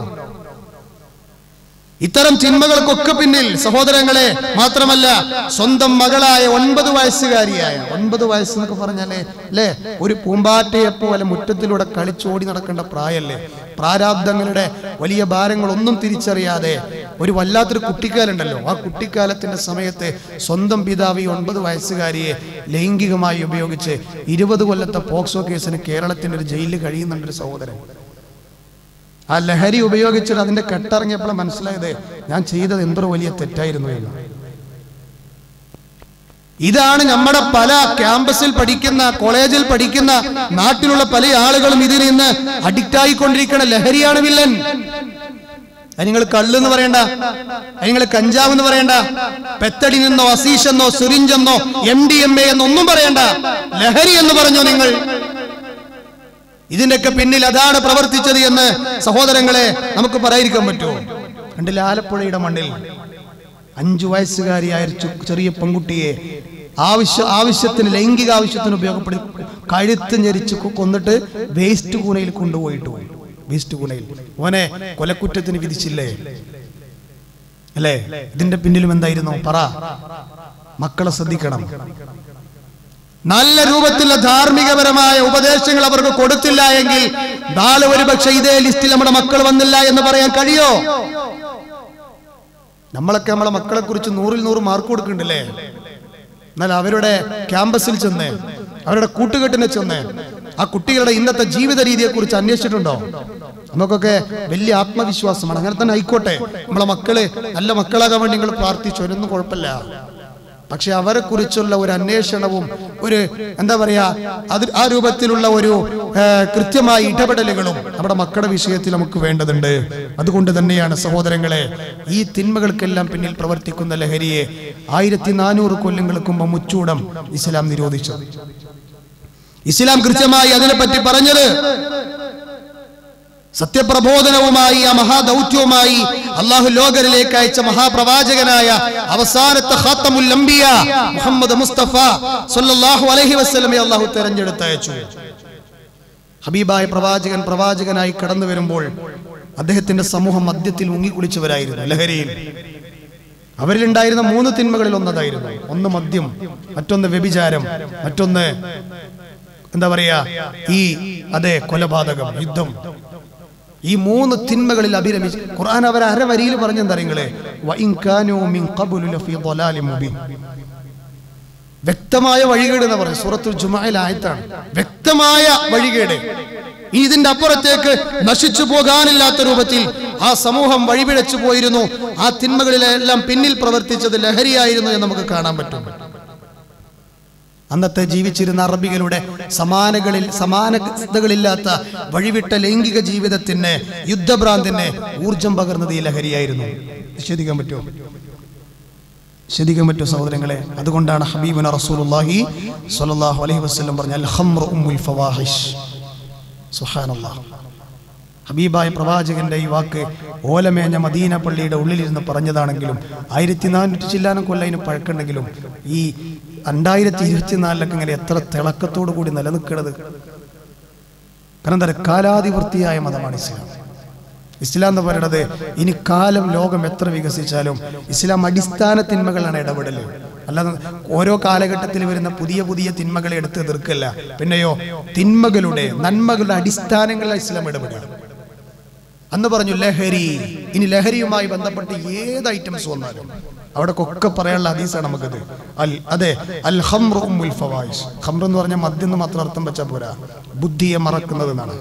ഇത്തരം തിന്മകൾക്കൊക്കെ പിന്നിൽ സഹോദരങ്ങളെ മാത്രമല്ല സ്വന്തം മകളായ ഒൻപത് വയസ്സുകാരിയായ ഒൻപത് വയസ്സ് എന്നൊക്കെ പറഞ്ഞാലേ അല്ലേ ഒരു പൂമ്പാറ്റയെ പോലെ മുറ്റത്തിലൂടെ കളിച്ചോടി നടക്കേണ്ട പ്രായല്ലേ പ്രാരാബ്ദങ്ങളുടെ വലിയ ഭാരങ്ങളൊന്നും തിരിച്ചറിയാതെ ഒരു വല്ലാത്തൊരു കുട്ടിക്കാലുണ്ടല്ലോ ആ കുട്ടിക്കാലത്തിന്റെ സമയത്ത് സ്വന്തം പിതാവ് ഈ ഒൻപത് വയസ്സുകാരിയെ ലൈംഗികമായി ഉപയോഗിച്ച് ഇരുപത് കൊല്ലത്തെ പോക്സോ കേസിന് കേരളത്തിന്റെ ഒരു ജയിലിൽ കഴിയുന്നുണ്ട് ഒരു സഹോദരൻ ആ ലഹരി ഉപയോഗിച്ചിട്ട് അതിന്റെ കെട്ടിറങ്ങിയപ്പോൾ മനസ്സിലായത് ഞാൻ ചെയ്തത് എന്തോ വലിയ തെറ്റായിരുന്നു എന്ന് ഇതാണ് നമ്മുടെ പല ക്യാമ്പസിൽ പഠിക്കുന്ന കോളേജിൽ പഠിക്കുന്ന നാട്ടിലുള്ള പല ആളുകളും ഇതിൽ നിന്ന് അഡിക്റ്റ് ആയിക്കൊണ്ടിരിക്കുന്ന ലഹരിയാണ് വില്ലൻ അത് നിങ്ങൾ കള്ളെന്ന് പറയണ്ട അത് നിങ്ങൾ കഞ്ചാവ് എന്ന് പറയണ്ട പെത്തടി നിന്നോ അസീഷ് എന്നോ സിറിഞ്ച് എന്നോ എം ഡി എം എ എന്നൊന്നും പറയണ്ട ലഹരി എന്ന് പറഞ്ഞോ നിങ്ങൾ ഇതിന്റെയൊക്കെ പിന്നിൽ അതാണ് പ്രവർത്തിച്ചത് എന്ന് സഹോദരങ്ങളെ നമുക്ക് പറയാതിരിക്കാൻ പറ്റുമോ കണ്ടില്ല ആലപ്പുഴയുടെ മണ്ണിൽ അഞ്ചു വയസ്സുകാരിയായ ഒരു ചു- ചെറിയ പെൺകുട്ടിയെ ആവശ്യ ആവശ്യത്തിന് ലൈംഗിക ആവശ്യത്തിന് ഉപയോഗപ്പെടുത്തി കഴുത്ത് ഞെരിച്ച് കൊ- കൊന്നിട്ട് വേസ്റ്റ് കൂനയിൽ കൊണ്ടുപോയിട്ട് പോയി വേസ്റ്റ് കൂനയിൽ ഓനെ കൊലക്കുറ്റത്തിന് വിധിച്ചില്ലേ അല്ലേ ഇതിന്റെ പിന്നിലും എന്തായിരുന്നു പറ മക്കളെ ശ്രദ്ധിക്കണം നല്ല രൂപത്തിലുള്ള ധാർമ്മികപരമായ ഉപദേശങ്ങൾ അവർക്ക് കൊടുത്തില്ല എങ്കിൽ നാളെ ഒരു പക്ഷെ ഇതേ ലിസ്റ്റിൽ നമ്മുടെ മക്കൾ വന്നില്ല എന്ന് പറയാൻ കഴിയോ നമ്മളൊക്കെ നമ്മളെ മക്കളെ കുറിച്ച് നൂറിൽ നൂറ് മാർക്ക് കൊടുക്കുന്നുണ്ടല്ലേ എന്നാൽ അവരുടെ ക്യാമ്പസിൽ ചെന്ന് അവരുടെ കൂട്ടുകെട്ടിനെ ചെന്ന് ആ കുട്ടികളുടെ ഇന്നത്തെ ജീവിത രീതിയെ കുറിച്ച് അന്വേഷിച്ചിട്ടുണ്ടോ നമുക്കൊക്കെ വലിയ ആത്മവിശ്വാസമാണ് അങ്ങനെ തന്നെ ആയിക്കോട്ടെ നമ്മളെ മക്കള് നല്ല മക്കളാകാൻ വേണ്ടി നിങ്ങൾ പ്രാർത്ഥിച്ചു അതിനൊന്നും കുഴപ്പമില്ല പക്ഷെ അവരെ കുറിച്ചുള്ള ഒരു അന്വേഷണവും ഒരു എന്താ പറയാ അത് ആ രൂപത്തിലുള്ള ഒരു ആ, കൃത്യമായ ഇടപെടലുകളും നമ്മുടെ മക്കളുടെ വിഷയത്തിൽ നമുക്ക് വേണ്ടതുണ്ട് അതുകൊണ്ട് തന്നെയാണ് സഹോദരങ്ങളെ ഈ തിന്മകൾക്കെല്ലാം പിന്നിൽ പ്രവർത്തിക്കുന്ന ലഹരിയെ ആയിരത്തി നാനൂറ് കൊല്ലങ്ങൾക്ക് മുമ്പ് മുച്ചൂടം ഇസ്ലാം നിരോധിച്ചു ഇസ്ലാം കൃത്യമായി അതിനെപ്പറ്റി പറഞ്ഞത് സത്യപ്രബോധനവുമായി ആ മഹാദൗത്യവുമായി അള്ളാഹു ലോകരിലേക്ക് അയച്ച മഹാപ്രവാചകനായ അവസാനത്തെ ഖാത്തമുൽ അംബിയ മുഹമ്മദ് മുസ്തഫ സല്ലല്ലാഹു അലൈഹി വസല്ലമയെ അള്ളാഹു തെരഞ്ഞെടുത്തയച്ചു ഹബീബായ പ്രവാചകൻ പ്രവാചകനായി കടന്നു വരുമ്പോൾ അദ്ദേഹത്തിന്റെ സമൂഹം മദ്യത്തിൽ മുങ്ങിക്കുളിച്ചവരായിരുന്നു ലഹരിയിൽ അവരിലുണ്ടായിരുന്ന മൂന്ന് തിന്മകളിൽ ഒന്നതായിരുന്നു ഒന്ന് മദ്യം മറ്റൊന്ന് വ്യഭിചാരം മറ്റൊന്ന് എന്താ പറയാ ഈ അതെ കൊലപാതകം യുദ്ധം ഈ മൂന്ന് തിന്മകളിൽ അഭിരമിച്ച് ഖുർആൻ അവർ അരവരിയിൽ പറഞ്ഞെന്തറിയങ്ങളെ വ്യക്തമായ വഴികേട് എന്ന് പറയും സൂറത്തുൽ ജുമായിൽ ആയത്താണ് വ്യക്തമായ വഴികേട് ഇനി ഇതിന്റെ അപ്പുറത്തേക്ക് നശിച്ചു പോകാനില്ലാത്ത രൂപത്തിൽ ആ സമൂഹം വഴിപിഴച്ചു പോയിരുന്നു ആ തിന്മകളിലെല്ലാം പിന്നിൽ പ്രവർത്തിച്ചത് ലഹരിയായിരുന്നു എന്ന് നമുക്ക് കാണാൻ പറ്റും അന്നത്തെ ജീവിച്ചിരുന്ന അറബികളുടെ സമാനകളിൽ സമാനതകളില്ലാത്ത വഴിവിട്ട ലൈംഗിക ജീവിതത്തിന് യുദ്ധഭ്രാന്തിന് ഊർജം പകർന്നത് ഈ ലഹരിയായിരുന്നു നിഷേധിക്കാൻ പറ്റുമോ നിഷേധിക്കാൻ പറ്റുമോ സഹോദരങ്ങളെ അതുകൊണ്ടാണ് ഹബീബുന റസൂലുള്ളാഹി സ്വല്ലല്ലാഹു അലൈഹി വസല്ലം പറഞ്ഞ അൽ ഖംറു ഉമ്മുൽ ഫവാഹിഷ് സുബ്ഹാനല്ലാഹ് ഹബീബായ പ്രവാചകന്റെ ഈ വാക്ക് ഓലമേഞ്ഞ മദീന പള്ളിയുടെ ഉള്ളിലിരുന്ന് പറഞ്ഞതാണെങ്കിലും ആയിരത്തി നാനൂറ്റി ചില്ലാനം കൊല്ലതിന് പഴക്കുണ്ടെങ്കിലും ഈ രണ്ടായിരത്തി ഇരുപത്തിനാലിലൊക്കെ ഇങ്ങനെ എത്ര തിളക്കത്തോടു കൂടി നിലനിൽക്കുന്നത് കാരണം എന്താ പറയുക കാലാതിവൃത്തിയായ മതമാണ് ഇസ്ലാം ഇസ്ലാം എന്ന് പറയുന്നത് ഇനി കാലം ലോകം എത്ര വികസിച്ചാലും ഇസ്ലാം അടിസ്ഥാന തിന്മകളാണ് ഇടപെടൽ അല്ലാതെ ഓരോ കാലഘട്ടത്തിൽ വരുന്ന പുതിയ പുതിയ തിന്മകളെ എടുത്ത് എതിർക്കല്ല പിന്നെയോ തിന്മകളുടെ നന്മകളുടെ അടിസ്ഥാനങ്ങളിൽ ഇസ്ലാം ഇടപെടുക അന്ന് പറഞ്ഞു ലഹരി ഇനി ലഹരിയുമായി ബന്ധപ്പെട്ട് ഏത് ഐറ്റംസ് വന്നാലും അവിടെ ഒക്കെ പറയാനുള്ള ഹദീസാണ് നമുക്കത് അൽ അതെ അൽ ഹംറു ഉമ്മുൽ ഫവായിഷ് ഹംർ എന്ന് പറഞ്ഞാൽ മദ്യം എന്ന് മാത്രം അർത്ഥം വെച്ചാൽ പോരാ ബുദ്ധിയെ മറക്കുന്നത് എന്നാണ്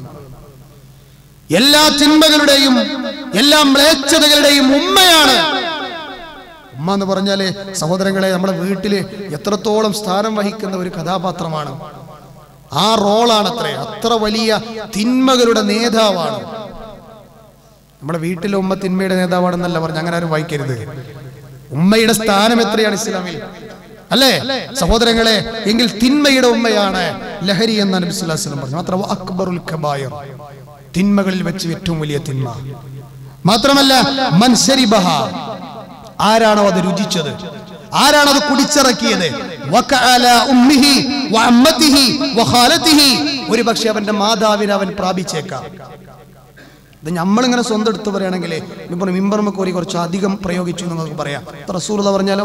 എല്ലാ തിന്മകളുടെയും എല്ലാ മ്ലേച്ഛതകളുടെയും ഉമ്മയാണ് ഉമ്മ എന്ന് പറഞ്ഞാല് സഹോദരങ്ങളെ നമ്മുടെ വീട്ടില് എത്രത്തോളം സ്ഥാനം വഹിക്കുന്ന ഒരു കഥാപാത്രമാണ് ആ റോളാണ് അത്രേ അത്ര വലിയ തിന്മകളുടെ നേതാവാണ് നമ്മുടെ വീട്ടിലെ ഉമ്മ തിന്മയുടെ നേതാവാണെന്നല്ല പറഞ്ഞു അങ്ങനെ ആരും വായിക്കരുത് ഉമ്മയുടെ സ്ഥാനം എത്രയാണ് ഇസ്ലാമിൽ അല്ലേ സഹോദരങ്ങളെ എങ്കിൽ തിന്മയുടെ ഉമ്മയാണ് ലഹരി എന്നാണ് നബി സ്വല്ലല്ലാഹു അലൈഹി വസല്ലം പറഞ്ഞു മാത്രം അക്ബറുൽ കബായർ തിന്മകളിൽ വെച്ച് ഏറ്റവും വലിയ തിന്മ മാത്രമല്ല മൻസരിബഹ ആരാണോ അത് രുചിച്ചത് ആരാണോ അത് കുടിച്ചിറക്കിയത് വകഅല ഉമ്മിഹി വഅമ്മത്തിഹി വഖാലത്തിഹി ഒരു പക്ഷെ അവന്റെ മാതാവിനെ അവൻ പ്രാപിച്ചേക്കാം ഇത് നമ്മളിങ്ങനെ സ്വന്തം എടുത്ത് പറയുകയാണെങ്കിൽ ഇപ്പോൾ മിമ്പർമ കോരി കുറച്ച് അധികം പ്രയോഗിച്ചു എന്ന് നമുക്ക് പറയാം റസൂർ പറഞ്ഞാലോ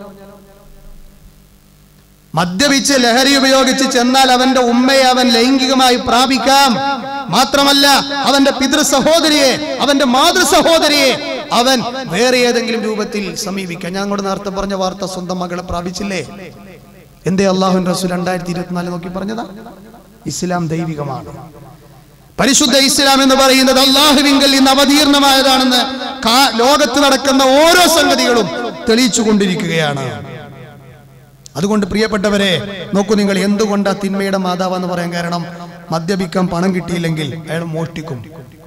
മദ്യപിച്ച് ലഹരി ഉപയോഗിച്ച് ചെന്നാൽ അവന്റെ ഉമ്മയെ അവൻ ലൈംഗികമായി പ്രാപിക്കാം മാത്രമല്ല അവന്റെ പിതൃ സഹോദരിയെ അവന്റെ മാതൃ സഹോദരിയെ അവൻ വേറെ ഏതെങ്കിലും രൂപത്തിൽ സമീപിക്കാം ഞാൻ അങ്ങോട്ട് നേരത്തെ പറഞ്ഞ വാർത്ത സ്വന്തം മകളെ പ്രാപിച്ചില്ലേ എന്തേ അള്ളാഹുൻ റസൂൽ രണ്ടായിരത്തി ഇരുപത്തിനാല് നോക്കി പറഞ്ഞതാ ഇസ്ലാം ദൈവികമാണ് പരിശുദ്ധ ഇസ്ലാം എന്ന് പറയുന്നത് അള്ളാഹുവിങ്കൽ ഇന്ന് അവതീർണമായതാണെന്ന് കാ- ലോകത്ത് നടക്കുന്ന ഓരോ സംഗതികളും തെളിയിച്ചു കൊണ്ടിരിക്കുകയാണ് അതുകൊണ്ട് പ്രിയപ്പെട്ടവരെ നോക്കൂ നിങ്ങൾ എന്തുകൊണ്ടാ തിന്മയുടെ മാതാവെന്ന് പറയാൻ കാരണം മദ്യപിക്കാൻ പണം കിട്ടിയില്ലെങ്കിൽ അയാൾ മോഷ്ടിക്കും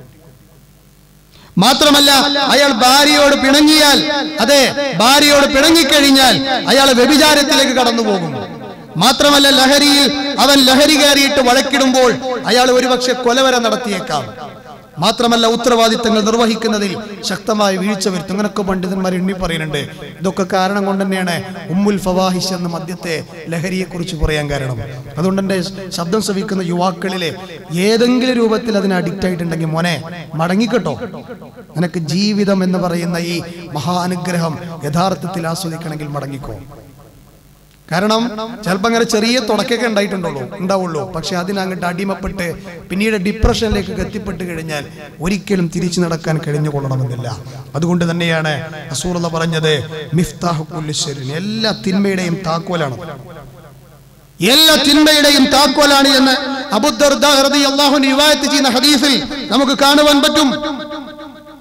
മാത്രമല്ല അയാൾ ഭാര്യയോട് പിണങ്ങിയാൽ അതെ ഭാര്യയോട് പിണങ്ങിക്കഴിഞ്ഞാൽ അയാൾ വ്യഭിചാരത്തിലേക്ക് കടന്നു പോകും മാത്രമല്ല ലഹരിയിൽ അവൻ ലഹരി കയറിയിട്ട് വഴക്കിടുമ്പോൾ അയാൾ ഒരുപക്ഷെ കൊലവര നടത്തിയേക്കാം മാത്രമല്ല ഉത്തരവാദിത്തങ്ങൾ നിർവഹിക്കുന്നതിൽ ശക്തമായ വീഴ്ച വരുത്തും അങ്ങനൊക്കെ പണ്ഡിതന്മാർ എണ്ണി പറയുന്നുണ്ട് ഇതൊക്കെ കാരണം കൊണ്ട് തന്നെയാണ് ഉമ്മുൽ ഫവാഹിഷ് എന്ന മദ്യത്തെ ലഹരിയെ കുറിച്ച് പറയാൻ കാരണം അതുകൊണ്ട് എൻ്റെ ശബ്ദം ശ്രവിക്കുന്ന യുവാക്കളിലെ ഏതെങ്കിലും രൂപത്തിൽ അതിന് അഡിക്റ്റ് ആയിട്ടുണ്ടെങ്കിൽ മോനെ മടങ്ങിക്കട്ടോ നിനക്ക് ജീവിതം എന്ന് പറയുന്ന ഈ മഹാനുഗ്രഹം യഥാർത്ഥത്തിൽ ആസ്വദിക്കണമെങ്കിൽ മടങ്ങിക്കോ കാരണം ചിലപ്പോൾ അങ്ങനെ ചെറിയ തുടക്കമൊക്കെ ഉണ്ടായിട്ടുണ്ടുള്ളൂ ഉണ്ടാവുള്ളൂ പക്ഷെ അതിനങ്ങോട്ട് അടിമപ്പെട്ട് പിന്നീട് ഡിപ്രഷനിലേക്ക് എത്തിപ്പെട്ട് കഴിഞ്ഞാൽ ഒരിക്കലും തിരിച്ചു നടക്കാൻ കഴിഞ്ഞുകൊള്ളണമെന്നില്ല അതുകൊണ്ട് തന്നെയാണ് അസൂറത പറഞ്ഞത് മിഫ്താഹു കുല്ലി ശരീൻ എല്ലാ തിന്മയുടെയും താക്കോലാണ് എല്ലാ തിന്മയുടെയും താക്കോലാണ് എന്ന് അബുദർദാഹു റിവായത്ത് ചെയ്യുന്ന ഹദീസിൽ നമുക്ക് കാണുവാൻ പറ്റും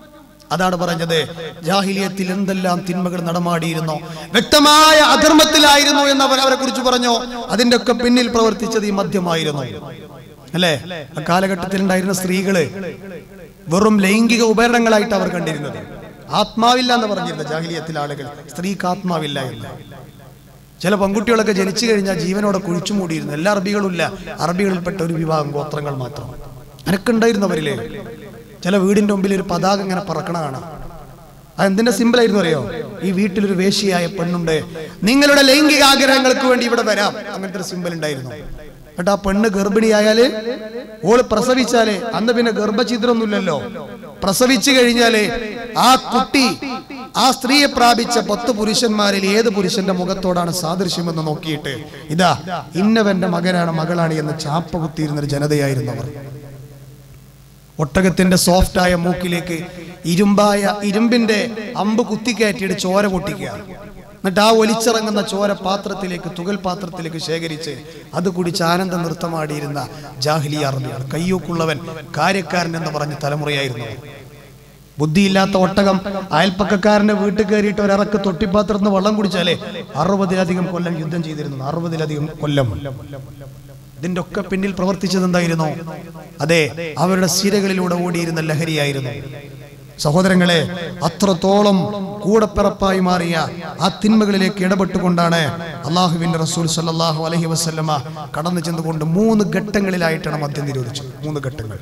അതാണ് പറഞ്ഞത് ജാഹിലിയത്തിൽ എന്തെല്ലാം തിന്മകൾ നടമാടിയിരുന്നോ വ്യക്തമായ അധർമ്മത്തിലായിരുന്നു എന്ന് അവർ അവരെ കുറിച്ച് പറഞ്ഞു അതിന്റെ ഒക്കെ പിന്നിൽ പ്രവർത്തിച്ചത് ഈ മദ്യമായിരുന്നു അല്ലേ ആ കാലഘട്ടത്തിൽ ഉണ്ടായിരുന്ന സ്ത്രീകള് വെറും ലൈംഗിക ഉപകരണങ്ങളായിട്ട് അവർ കണ്ടിരുന്നത് ആത്മാവില്ല എന്ന് പറഞ്ഞിരുന്ന ജാഹിലിയത്തിലെ ആളുകൾ സ്ത്രീക്ക് ആത്മാവില്ല എന്ന് ചില പെൺകുട്ടികളൊക്കെ ജനിച്ചു കഴിഞ്ഞാൽ ജീവനോടെ കുഴിച്ചു മൂടിയിരുന്നു എല്ലാ അറബികളും ഇല്ല അറബികളിൽപ്പെട്ട ഒരു വിഭാഗം ഗോത്രങ്ങൾ മാത്രം അനക്കുണ്ടായിരുന്നവരില്ലേ ചില വീടിന്റെ മുമ്പിൽ ഒരു പതാക ഇങ്ങനെ പറക്കണ കാണാം അതെന്തിന്റെ സിമ്പിൾ ആയിരുന്നു അറിയോ ഈ വീട്ടിലൊരു വേശിയായ പെണ്ണുണ്ട് നിങ്ങളുടെ ലൈംഗിക ആഗ്രഹങ്ങൾക്ക് വേണ്ടി ഇവിടെ വരാം അങ്ങനത്തെ ഒരു സിമ്പിൾ ഉണ്ടായിരുന്നു എന്നിട്ട് ആ പെണ്ണ് ഗർഭിണിയായാല് ഓള് പ്രസവിച്ചാല് അന്ന് പിന്നെ ഗർഭഛിദ്രമൊന്നുമില്ലല്ലോ പ്രസവിച്ചു കഴിഞ്ഞാല് ആ കുട്ടി ആ സ്ത്രീയെ പ്രാപിച്ച പത്ത് പുരുഷന്മാരിൽ ഏത് പുരുഷന്റെ മുഖത്തോടാണ് സാദൃശ്യമെന്ന് നോക്കിയിട്ട് ഇതാ ഇന്നവന്റെ മകനാണ് മകളാണ് എന്ന് ചാപ്പ കുത്തിയിരുന്ന ഒരു ജനതയായിരുന്നു അവർ ഒട്ടകത്തിന്റെ സോഫ്റ്റായ മൂക്കിലേക്ക് ഇരുമ്പായ ഇരുമ്പിന്റെ അമ്പ് കുത്തിക്കയറ്റിയിട്ട് ചോര പൊട്ടിക്കുക എന്നിട്ട് ആ ഒലിച്ചിറങ്ങുന്ന ചോര പാത്രത്തിലേക്ക് തുകൽ പാത്രത്തിലേക്ക് ശേഖരിച്ച് അത് കുടിച്ച് ആനന്ദ നൃത്തമാടിയിരുന്ന ജാഹിലി അറബികൾ കയ്യൂക്കുള്ളവൻ കാര്യക്കാരൻ എന്ന് പറഞ്ഞ തലമുറയായിരുന്നു അവർ. ബുദ്ധിയില്ലാത്ത ഒട്ടകം അയൽപ്പക്കക്കാരന്റെ വീട്ടിൽ കയറിയിട്ട് ഒരിറക്ക് തൊട്ടിപ്പാത്രത്തിൽ നിന്ന് വെള്ളം കുടിച്ചാലേ അറുപതിലധികം കൊല്ലം യുദ്ധം ചെയ്തിരുന്നു അറുപതിലധികം കൊല്ലം ഇതിന്റെ ഒക്കെ പിന്നിൽ പ്രവർത്തിച്ചത് എന്തായിരുന്നു അതെ അവരുടെ സിരകളിലൂടെ ഓടിയിരുന്ന ലഹരിയായിരുന്നു സഹോദരങ്ങളെ അത്രത്തോളം കൂടപ്പിറപ്പായി മാറിയ ആ തിന്മകളിലേക്ക് ഇടപെട്ടുകൊണ്ടാണ് അള്ളാഹുവിന്റെ റസൂൽ സല്ലല്ലാഹു അലൈഹി വസല്ലമ കടന്നു ചെന്നുകൊണ്ട് മൂന്ന് ഘട്ടങ്ങളിലായിട്ടാണ് മദ്യം നിരോധിച്ചത് മൂന്ന് ഘട്ടങ്ങൾ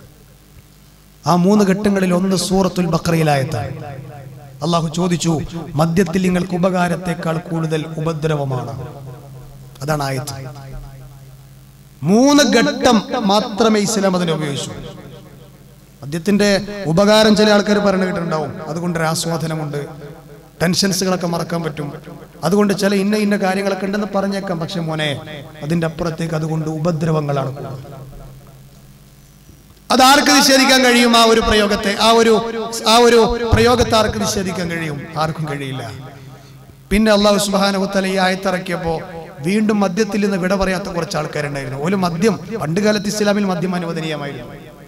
ആ മൂന്ന് ഘട്ടങ്ങളിൽ ഒന്ന് സൂറത്തുൽ ബക്രയിലായത്താണ് അള്ളാഹു ചോദിച്ചു മദ്യത്തിൽ നിങ്ങൾക്ക് ഉപകാരത്തെക്കാൾ കൂടുതൽ ഉപദ്രവമാണ് അതാണ് ആയത്ത് മൂന്ന് ഘട്ടം മാത്രമേ ഇസ്ലാം അതിനെ ഉപയോഗിച്ചു മദ്യത്തിന്റെ ഉപകാരം ചില ആൾക്കാർ പറഞ്ഞു കേട്ടിട്ടുണ്ടാവും അതുകൊണ്ട് ഒരു ആസ്വാദനമുണ്ട് ടെൻഷൻസുകളൊക്കെ മറക്കാൻ പറ്റും അതുകൊണ്ട് ചില ഇന്ന ഇന്ന കാര്യങ്ങളൊക്കെ ഉണ്ടെന്ന് പറഞ്ഞേക്കാം പക്ഷെ മോനെ അതിന്റെ അപ്പുറത്തേക്ക് അതുകൊണ്ട് ഉപദ്രവങ്ങളാണ് കൂടുതൽ അത് ആർക്ക് നിഷേധിക്കാൻ കഴിയും ആ ഒരു പ്രയോഗത്തെ ആ ഒരു ആ ഒരു പ്രയോഗത്തെ ആർക്ക് നിഷേധിക്കാൻ കഴിയും ആർക്കും കഴിയില്ല പിന്നെ അള്ളാഹു സുബാനഹുത്തല ഈ ആയത്തിറക്കിയപ്പോ വീണ്ടും മദ്യത്തിൽ നിന്ന് വിട പറയാത്ത കുറച്ച് ആൾക്കാരുണ്ടായിരുന്നു ഒരു മദ്യം പണ്ടുകാലത്ത് ഇസ്ലാമിൽ മദ്യം അനുവദനീയമായിരുന്നു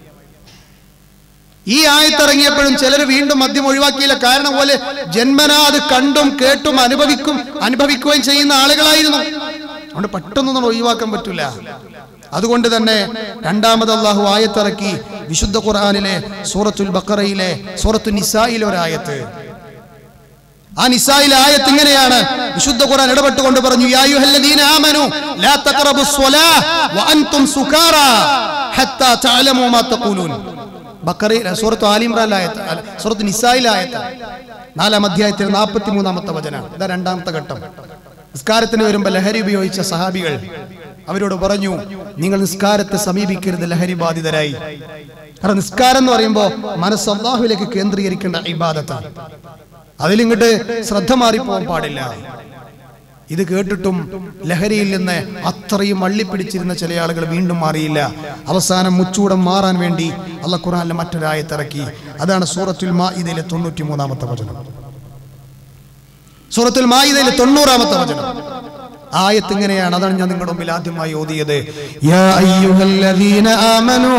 ഈ ആയത്തിറങ്ങിയപ്പോഴും ചിലർ വീണ്ടും മദ്യം ഒഴിവാക്കിയില്ല കാരണം പോലെ ജന്മനാ അത് കണ്ടും കേട്ടും അനുഭവിക്കും അനുഭവിക്കുകയും ചെയ്യുന്ന ആളുകളായിരുന്നു അതുകൊണ്ട് പെട്ടെന്നൊന്നും ഒഴിവാക്കാൻ പറ്റില്ല അതുകൊണ്ട് തന്നെ രണ്ടാമത് അള്ളാഹു ആയത്തിറക്കി വിശുദ്ധ ഖുർആനിലെ സൂറത്തുൽ ബക്കറയിലെ സൂറത്തു നിസായിലെ ഒരായത്ത് ആ നിസായിലെ ആയത്ത് ഇങ്ങനെയാണ് വിശുദ്ധ ഖുർആൻ ഇടപെട്ടുകൊണ്ട് പറഞ്ഞു യാ അയ്യുഹല്ലദീന ആമനു ലാ തഖറബുസ് സ്വലാഹ് വഅൻതും സുകാറാ ഹത്താ തഅലമു മാ തഖൂലൂൻ ബക്കറയിൽ സൂറത്ത് ആലിമ്രാൻ ആയത്ത് അല്ല, സൂറത്ത് നിസായിലെ ആയത്ത് നാലാം അധ്യായത്തിൽ നാൽപ്പത്തി മൂന്നാമത്തെ വചനാണ് ഇതാ രണ്ടാമത്തെ ഘട്ടം നിസ്കാരത്തിന് വരുമ്പോൾ ലഹരി ഉപയോഗിച്ച സഹാബികൾ അവരോട് പറഞ്ഞു നിങ്ങൾ നിസ്കാരത്തെ സമീപിക്കരുത് ലഹരി ബാധിതരായി കാരണം നിസ്കാരം എന്ന് പറയുമ്പോൾ മനസ്സ് അള്ളാഹുവിലേക്ക് കേന്ദ്രീകരിക്കേണ്ട ഇബാദത്താണ് അതിലിങ്ങോട്ട് ശ്രദ്ധ മാറിപ്പോകാൻ പാടില്ല ഇത് കേട്ടിട്ടും ലഹരിയിൽ നിന്ന് അത്രയും അള്ളിപ്പിടിച്ചിരുന്ന ചില ആളുകൾ വീണ്ടും മാറിയില്ല അവസാനം മുച്ചൂടം മാറാൻ വേണ്ടി അള്ള ഖുറാനിലെ മറ്റൊരായത്തിറക്കി അതാണ് സൂറത്തുൽ മാഇദയിലെ തൊണ്ണൂറ്റി മൂന്നാമത്തെ വചനം സൂറത്തുൽ മാഇദയിലെ തൊണ്ണൂറാമത്തെ വചനം ആയത്ത് ഇങ്ങനെയാണ് അതാണ് ഞാൻ നിങ്ങളുടെ മുമ്പിൽ ആദ്യമായി ഓതിയത് യാ അയ്യുഹല്ലദീന ആമനൂ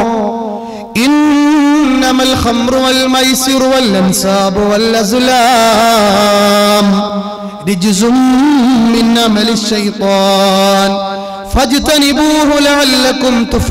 إنما الخمر والميسر والأنساب والأزلام رجز من عمل الشيطان فاجتنبوه لعلكم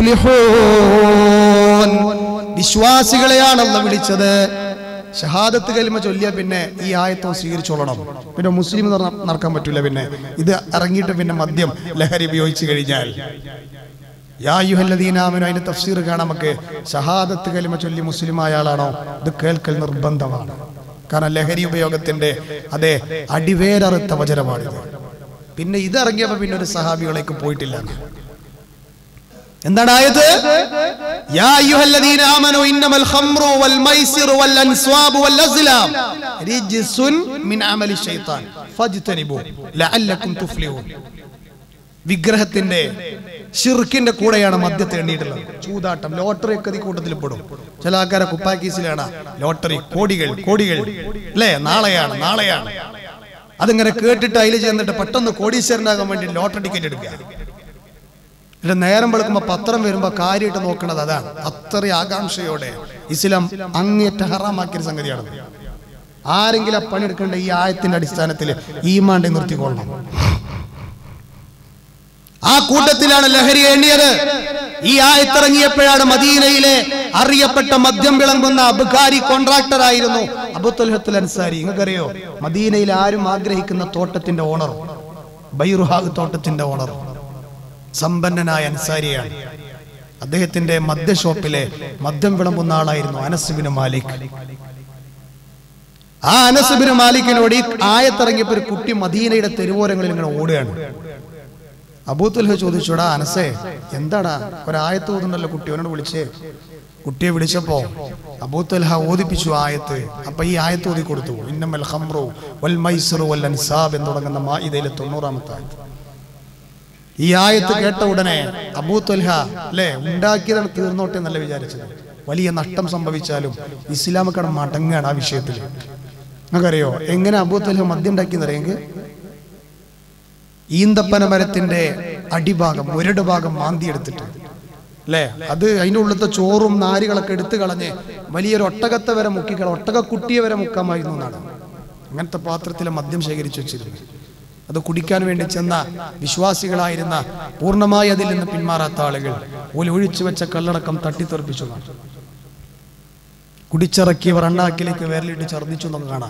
تفلحون വിശ്വാസികളെയാണ് അല്ല വിളിച്ചത് ഷഹാദത്ത് കലിമ ചൊല്ലിയ പിന്നെ ഈ ആയത്തം സ്വീകരിച്ചോളണം പിന്നെ മുസ്ലിം എന്ന് പറഞ്ഞാൽ നടക്കാൻ പറ്റില്ല പിന്നെ ഇത് ഇറങ്ങിയിട്ട് പിന്നെ മദ്യം ലഹരി ഉപയോഗിച്ചു കഴിഞ്ഞാൽ യായുഹല്ലദീനാമനു അതിന്റെ തഫ്സീർ കാണാം നമുക്ക് ഷഹാദത്ത് കലിമ ചൊല്ലി മുസ്ലിമായ ആളാണോ ഇത് കേൾക്കൽ നിർബന്ധമാണ് കാരണം ലഹരി ഉപയോഗത്തിന്റെ അതെ അടിവേരറുത്ത വചനമാണിത് പിന്നെ ഇത് ഇറങ്ങിയപ്പോ പിന്നെ ഒരു സഹാബികളേക്ക് പോയിട്ടില്ല എന്താണ് ആയത് യാ അയ്യുഹല്ലദീന ആമനു ഇന്നമൽ ഖംറു വൽ മൈസിറു വൽ അൻസ്വാബു വൽ അസ്ലാം റിജ്സുൻ മിൻ അമലി ശൈത്താൻ ഫജ്തനിബു ലഅല്ലക്കും തുഫ്ലിഹൂൻ വിഗ്രഹത്തിന്റെ ഷിർക്കിന്റെ കൂടെയാണ് മദ്യത്തെ എണ്ണിയിട്ടുള്ളത് ചൂതാട്ടം ലോട്ടറി ഒക്കെ ഈ കൂട്ടത്തിൽ പെടും ചില ആൾക്കാരെ കുപ്പാക്കീസിലാണ് ലോട്ടറി കോടികൾ കോടികൾ അല്ലേ നാളെയാണ് നാളെയാണ് അതിങ്ങനെ കേട്ടിട്ട് അതിൽ ചെന്നിട്ട് പെട്ടെന്ന് കോടീശ്വരനാകാൻ വേണ്ടി ലോട്ടറി ടിക്കറ്റ് എടുക്കുക എന്നിട്ട് നേരം വെളുക്കുമ്പോൾ പത്രം വരുമ്പോൾ കാര്യമായിട്ട് നോക്കുന്നത് അതാണ് അത്രയും ആകാംക്ഷയോടെ ഇസ്ലാം അങ്ങേറ്റ ഹറാമാക്കിയ ഒരു സംഗതിയാണ് ആരെങ്കിലും ആ പണിയെടുക്കേണ്ട ഈ ആയത്തിന്റെ അടിസ്ഥാനത്തിൽ ഈമാണ്ടി നിർത്തിക്കൊള്ളണം ആ കൂട്ടത്തിലാണ് ലഹരി എണ്ണിയത് ഈ ആയത്തിറങ്ങിയപ്പോഴാണ് മദീനയിലെ അറിയപ്പെട്ട മദ്യം വിളമ്പുന്ന അബ്കാരി കോൺട്രാക്ടർ ആയിരുന്നു അബുത്തുൽഹത്തുൽ അൻസാരി നിങ്ങൾക്കറിയോ മദീനയിൽ ആരും ആഗ്രഹിക്കുന്ന തോട്ടത്തിന്റെ ഓണർ ബൈറുഹാഗ് തോട്ടത്തിന്റെ ഓണർ സമ്പന്നനായ അൻസാരിയാണ് അദ്ദേഹത്തിന്റെ മദ്യ ഷോപ്പിലെ മദ്യം വിളമ്പുന്ന ആളായിരുന്നു അനസുബിന് മാലിക് ആ അനസുബിന് മാലിക്കിനോട് ഈ ആയത്തിറങ്ങിയപ്പോ ഒരു കുട്ടി മദീനയുടെ തെരുവോരങ്ങളിൽ ഇങ്ങനെ ഓടുകയാണ് അബൂത്തുൽഹ ചോദിച്ചോടാ അനസേ എന്താടാ ഒരായത്ത് ഓതുണ്ടല്ലോ കുട്ടി അവനോട് വിളിച്ചേ കുട്ടിയെ വിളിച്ചപ്പോ അബൂത്തുൽഹ ഓദിപ്പിച്ചു ആയത്ത് അപ്പൊ ഈ ആയത്ത് ഓതി കൊടുത്തു ഇന്നമൽ ഹംറു വൽ മൈസറു വൽ അൻസാബ് എന്ന് തുടങ്ങുന്ന മാഇദയിലെ തൊണ്ണൂറാമത്തെ ആയത്ത് ഈ ആയത്ത് കേട്ട ഉടനെ അബൂത്തുൽഹ അല്ലേ ഉണ്ടാക്കിയതാണ് തീർന്നോട്ടെ എന്നല്ല വിചാരിച്ചത് വലിയ നഷ്ടം സംഭവിച്ചാലും ഇസ്ലാമക്കട മടങ്ങാണ് ആ വിഷയത്തിൽ നിങ്ങൾക്കറിയോ എങ്ങനെ അബൂത്തുൽഹ മദ്യം ഉണ്ടാക്കിയെന്നറിയെങ്കിൽ ഈന്തപ്പന മരത്തിന്റെ അടിഭാഗം മുരട് ഭാഗം മാന്തിയെടുത്തിട്ട് അല്ലേ അത് അതിൻ്റെ ഉള്ളിലത്തെ ചോറും നാരുകളൊക്കെ എടുത്തു കളഞ്ഞ് വലിയൊരു ഒട്ടകത്തെ വരെ മുക്കിക്കള ഒട്ടകക്കുട്ടിയെ വരെ മുക്കാമായിരുന്നു എന്നാണ് അങ്ങനത്തെ പാത്രത്തിലെ മദ്യം ശേഖരിച്ചു വെച്ചിരുന്നു അത് കുടിക്കാൻ വേണ്ടി ചെന്ന വിശ്വാസികളായിരുന്ന പൂർണ്ണമായി അതിൽ നിന്ന് പിന്മാറാത്ത ആളുകൾ ഓല് ഒഴിച്ചു വെച്ച കല്ലടക്കം തട്ടിത്തെറിപ്പിച്ചു എന്നാണ്. കുടിച്ചിറക്കിയവർ അണ്ണാക്കിലേക്ക് വിരലിട്ട് ഛർദ്ദിച്ചു എന്നൊക്കെ കാണാം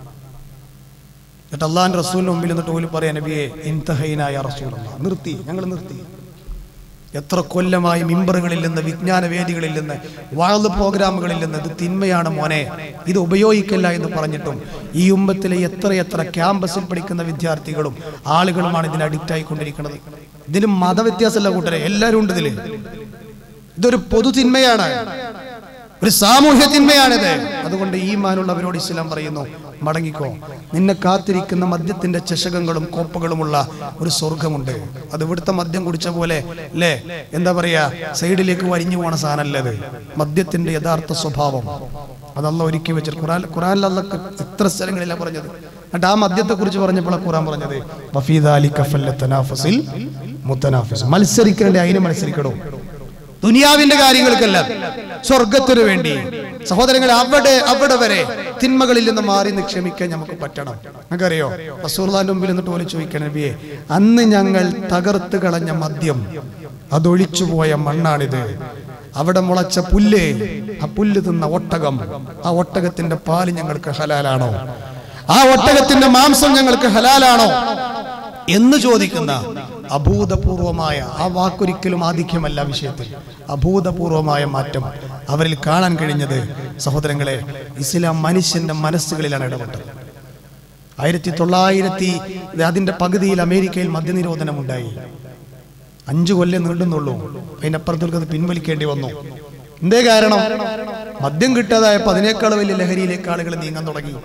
എന്നിട്ട് അള്ളാൻ റസൂലിന് മുമ്പിൽ എന്നിട്ട് ഓല് പറയാ നബിയെ ഇൻതഹൈനായ റസൂൽ നിർത്തി ഞങ്ങൾ നിർത്തി എത്ര കൊല്ലമായി മിമ്പറുകളിൽ നിന്ന് വിജ്ഞാന വേദികളിൽ നിന്ന് വാഴ്ന്ന പ്രോഗ്രാമുകളിൽ നിന്ന് ഇത് തിന്മയാണ് മോനെ ഇത് ഉപയോഗിക്കില്ല എന്ന് പറഞ്ഞിട്ടും ഈ ഉമ്മത്തിലെ എത്രയെത്ര ക്യാമ്പസിൽ പഠിക്കുന്ന വിദ്യാർത്ഥികളും ആളുകളുമാണ് ഇതിന് അഡിക്റ്റ് ആയിക്കൊണ്ടിരിക്കുന്നത് ഇതിന് മതവ്യത്യാസമല്ല കൂട്ടരെ എല്ലാവരും ഉണ്ട് ഇതില് ഇതൊരു പൊതു തിന്മയാണ് ഒരു സാമൂഹ്യ തിന്മയാണിത് അതുകൊണ്ട് ഈ മാനുള്ളവരോട് ഇസ്ലാം പറയുന്നു മടങ്ങിക്കോ നിന്നെ കാത്തിരിക്കുന്ന മദ്യത്തിന്റെ ചഷകങ്ങളും കോപ്പകളുമുള്ള ഒരു സ്വർഗമുണ്ട് അത് ഇവിടുത്തെ മദ്യം കുടിച്ച പോലെ അല്ലേ എന്താ പറയാ സൈഡിലേക്ക് വരിഞ്ഞു പോണ സാധനമല്ലത് മദ്യത്തിന്റെ യഥാർത്ഥ സ്വഭാവം അതല്ല ഒരുക്കി വെച്ചിട്ട് ഖുറാൻ ഖുറാനിൽ അല്ലൊക്കെ എത്ര സ്ഥലങ്ങളിലാണ് പറഞ്ഞത് എന്നിട്ട് ആ മദ്യത്തെ കുറിച്ച് പറഞ്ഞപ്പോൾ ഖുറാൻ പറഞ്ഞത് വഫീദാലിക ഫല്ലത്തനാഫസിൽ മുത്തനാഫിസ് മത്സരിക്കണ്ടേ അതിന് മത്സരിക്കണോ ദുനിയാവിന്റെ കാര്യങ്ങൾക്കല്ല സ്വർഗത്തിനു വേണ്ടി സഹോദരങ്ങളെ അവിടെ അവിടെ വരെ തിന്മകളിൽ നിന്ന് മാറി നിക്ഷേപിക്കാൻ നമുക്ക് പറ്റണം നമുക്കറിയോ റസൂർലാന്റെ മുമ്പിൽ എന്നിട്ട് പോലെ ചോദിക്കണം നബിയെ അന്ന് ഞങ്ങൾ തകർത്ത് കളഞ്ഞ മദ്യം അതൊഴിച്ചു പോയ മണ്ണാണിത് അവിടെ മുളച്ച പുല്ല് ആ പുല്ല് തിന്ന ഒട്ടകം ആ ഒട്ടകത്തിന്റെ പാല് ഞങ്ങൾക്ക് ഹലാലാണോ ആ ഒട്ടകത്തിന്റെ മാംസം ഞങ്ങൾക്ക് ഹലാലാണോ എന്ന് ചോദിക്കുന്ന അഭൂതപൂർവമായ ആ വാക്കൊരിക്കലും ആധിക്യമല്ല വിഷയത്തിൽ അഭൂതപൂർവമായ മാറ്റം അവരിൽ കാണാൻ കഴിഞ്ഞത് സഹോദരങ്ങളെ ഇസ്ലാം മനുഷ്യന്റെ മനസ്സുകളിലാണ് ഇടപെട്ടത് ആയിരത്തി തൊള്ളായിരത്തി അതിന്റെ പകുതിയിൽ അമേരിക്കയിൽ മദ്യനിരോധനം ഉണ്ടായി അഞ്ചു കൊല്ലം നീണ്ടുന്നുള്ളൂ അതിനപ്പുറത്തേക്ക് അത് പിൻവലിക്കേണ്ടി വന്നു എന്തേ കാരണം മദ്യം കിട്ടാതായപ്പോൾ അതിനേക്കാൾ വലിയ ലഹരിയിലേക്ക് ആളുകൾ നീങ്ങാൻ തുടങ്ങി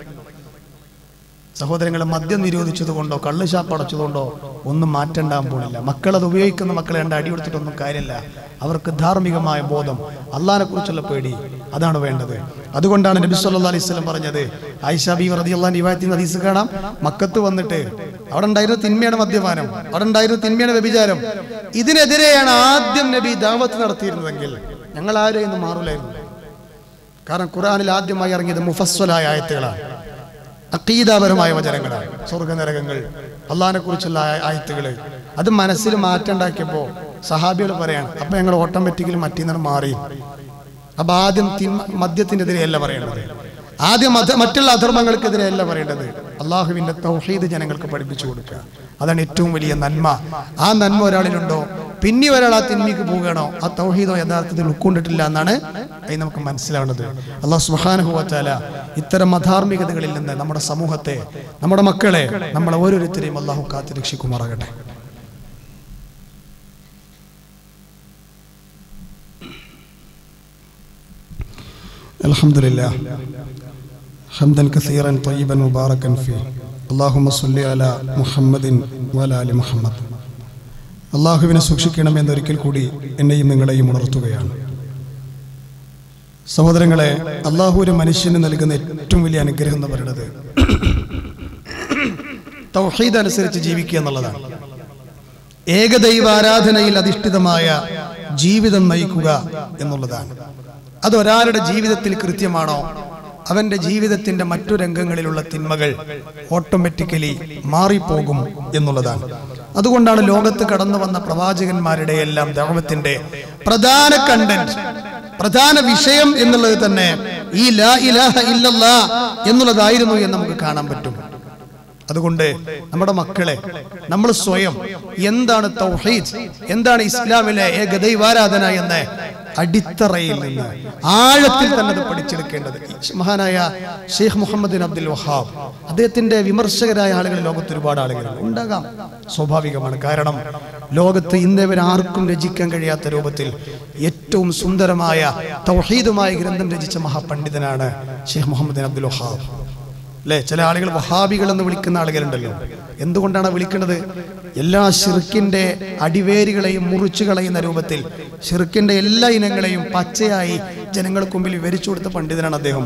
സഹോദരങ്ങളെ മദ്യം നിരോധിച്ചത് കൊണ്ടോ കള്ളുശാപ്പ് അടച്ചതുകൊണ്ടോ ഒന്നും മാറ്റണ്ടാൻ പോണില്ല മക്കൾ അത് ഉപയോഗിക്കുന്ന മക്കളെ കണ്ട് അടി കൊടുത്തിട്ടൊന്നും കാര്യമില്ല അവർക്ക് ധാർമ്മികമായ ബോധം അള്ളാഹിനെ കുറിച്ചുള്ള പേടി അതാണ് വേണ്ടത് അതുകൊണ്ടാണ് നബി സല്ലല്ലാഹു അലൈഹി വസല്ലം പറഞ്ഞത് ആയിഷ ബി റളിയല്ലാഹു നിവായത്തിൽ ഹദീസ് കാണാം മക്കത്ത് വന്നിട്ട് അവിടെ ഉണ്ടായിരുന്ന തിന്മയാണ് മദ്യപാനം അവിടെ ഉണ്ടായിരുന്ന തിന്മയാണ് വ്യഭിചാരം ഇതിനെതിരെയാണ് ആദ്യം നബി ദാവത്ത് നടത്തിയിരുന്നതെങ്കിൽ ഞങ്ങൾ ആരും ഇന്ന് മാറൂലായിരുന്നു കാരണം ഖുർആനിൽ ആദ്യമായി ഇറങ്ങിയത് മുഫസ്വലായ ആയത്തുകളാണ് അക്കീതാപരമായ വചനങ്ങളാണ് സ്വർഗനരകങ്ങൾ അള്ളഹാനെ കുറിച്ചുള്ള ആയത്തുകൾ അത് മനസ്സിൽ മാറ്റം ഉണ്ടാക്കിയപ്പോൾ സഹാബികൾ പറയാണ് അപ്പൊ ഞങ്ങൾ ഓട്ടോമാറ്റിക്കലി മറ്റീന്നാണ് മാറി അപ്പൊ ആദ്യം തിന്മ മദ്യത്തിനെതിരെയല്ല പറയേണ്ടത് ആദ്യം മത മറ്റുള്ള അധർമ്മങ്ങൾക്കെതിരെയല്ല പറയേണ്ടത് അള്ളാഹുവിന്റെ തൗഹീദ് ജനങ്ങൾക്ക് പഠിപ്പിച്ചു കൊടുക്കുക അതാണ് ഏറ്റവും വലിയ നന്മ ആ നന്മ ഒരാളിലുണ്ടോ പിന്നെ ഒരാൾ ആ തിന്മയ്ക്ക് പോവുകയാണോ ആ തൗഹീദോ യഥാർത്ഥത്തിൽ ഉൾക്കൊണ്ടിട്ടില്ല എന്നാണ് അത് നമുക്ക് മനസ്സിലാവുന്നത് അള്ളാഹു സുഹാനുഭവത്താല ഇത്തരം അധാർമികതകളിൽ നിന്ന് നമ്മുടെ സമൂഹത്തെ നമ്മുടെ മക്കളെ നമ്മളെ ഓരോരുത്തരെയും അള്ളാഹു കാത്തു രക്ഷിക്കുമാറാകട്ടെ الحمد لله حمدا كثيرا طيبا مباركا فيه اللهم صل على محمد وعلى ال محمد അള്ളാഹുവിനെ സൂക്ഷിക്കണമെന്ന് ഒരിക്കൽ കൂടി എന്നെയും നിങ്ങളെയും ഉണർത്തുകയാണ് സഹോദരങ്ങളെ അള്ളാഹു ഒരു മനുഷ്യന് നൽകുന്ന ഏറ്റവും വലിയ അനുഗ്രഹം എന്ന് പറയുന്നത് തൗഹീദ് അനുസരിച്ച് ജീവിക്കുക എന്നുള്ളതാണ് ഏകദൈവ ആരാധനയിൽ അധിഷ്ഠിതമായ ജീവിതം നയിക്കുക എന്നുള്ളതാണ് അതൊരാളുടെ ജീവിതത്തിൽ കൃത്യമാണോ അവന്റെ ജീവിതത്തിന്റെ മറ്റു രംഗങ്ങളിലുള്ള തിന്മകൾ ഓട്ടോമാറ്റിക്കലി മാറിപ്പോകും എന്നുള്ളതാണ് അതുകൊണ്ടാണ് ലോകത്ത് കടന്നു വന്ന പ്രവാചകന്മാരുടെ എല്ലാം ദൈവത്തിന്റെ പ്രധാന കണ്ടന്റ് പ്രധാന വിഷയം എന്നുള്ളത് തന്നെ ഈ ലാ ഇലാഹ ഇല്ലല്ലാ എന്നുള്ളതായിരുന്നു എന്ന് നമുക്ക് കാണാൻ പറ്റും അതുകൊണ്ട് നമ്മുടെ മക്കളെ നമ്മൾ സ്വയം എന്താണ് തൗഹീദ് എന്താണ് ഇസ്ലാമിലെ ഏകദൈവാരാധന എന്ന് അടിത്തറയിൽ നിന്ന് ആഴത്തിൽ തന്നെ അത് പഠിച്ചെടുക്കേണ്ടത് മഹാനായ Sheikh Muhammad bin Abdul Wahhab അദ്ദേഹത്തിന്റെ വിമർശകരായ ആളുകൾ ലോകത്ത് ഒരുപാട് ആളുകൾ ഉണ്ടാകാം സ്വാഭാവികമാണ് കാരണം ലോകത്ത് ഇന്നേവരെ ആർക്കും രചിക്കാൻ കഴിയാത്ത രൂപത്തിൽ ഏറ്റവും സുന്ദരമായ തൗഹീദുമായ ഗ്രന്ഥം രചിച്ച മഹാപണ്ഡിതനാണ് Sheikh Muhammad bin Abdul Wahhab അല്ലെ ചില ആളുകൾ വഹാബികൾ എന്ന് വിളിക്കുന്ന ആളുകളുണ്ടല്ലോ എന്തുകൊണ്ടാണ് വിളിക്കുന്നത് എല്ലാ ഷിർക്കിന്റെ അടിവേരുകളെയും മുറിച്ചു കളയുന്ന രൂപത്തിൽ ഷിർക്കിന്റെ എല്ലാ ഇനങ്ങളെയും പച്ചയായി ജനങ്ങൾക്ക് മുമ്പിൽ വിവരിച്ചു കൊടുത്ത പണ്ഡിതനാണ് അദ്ദേഹം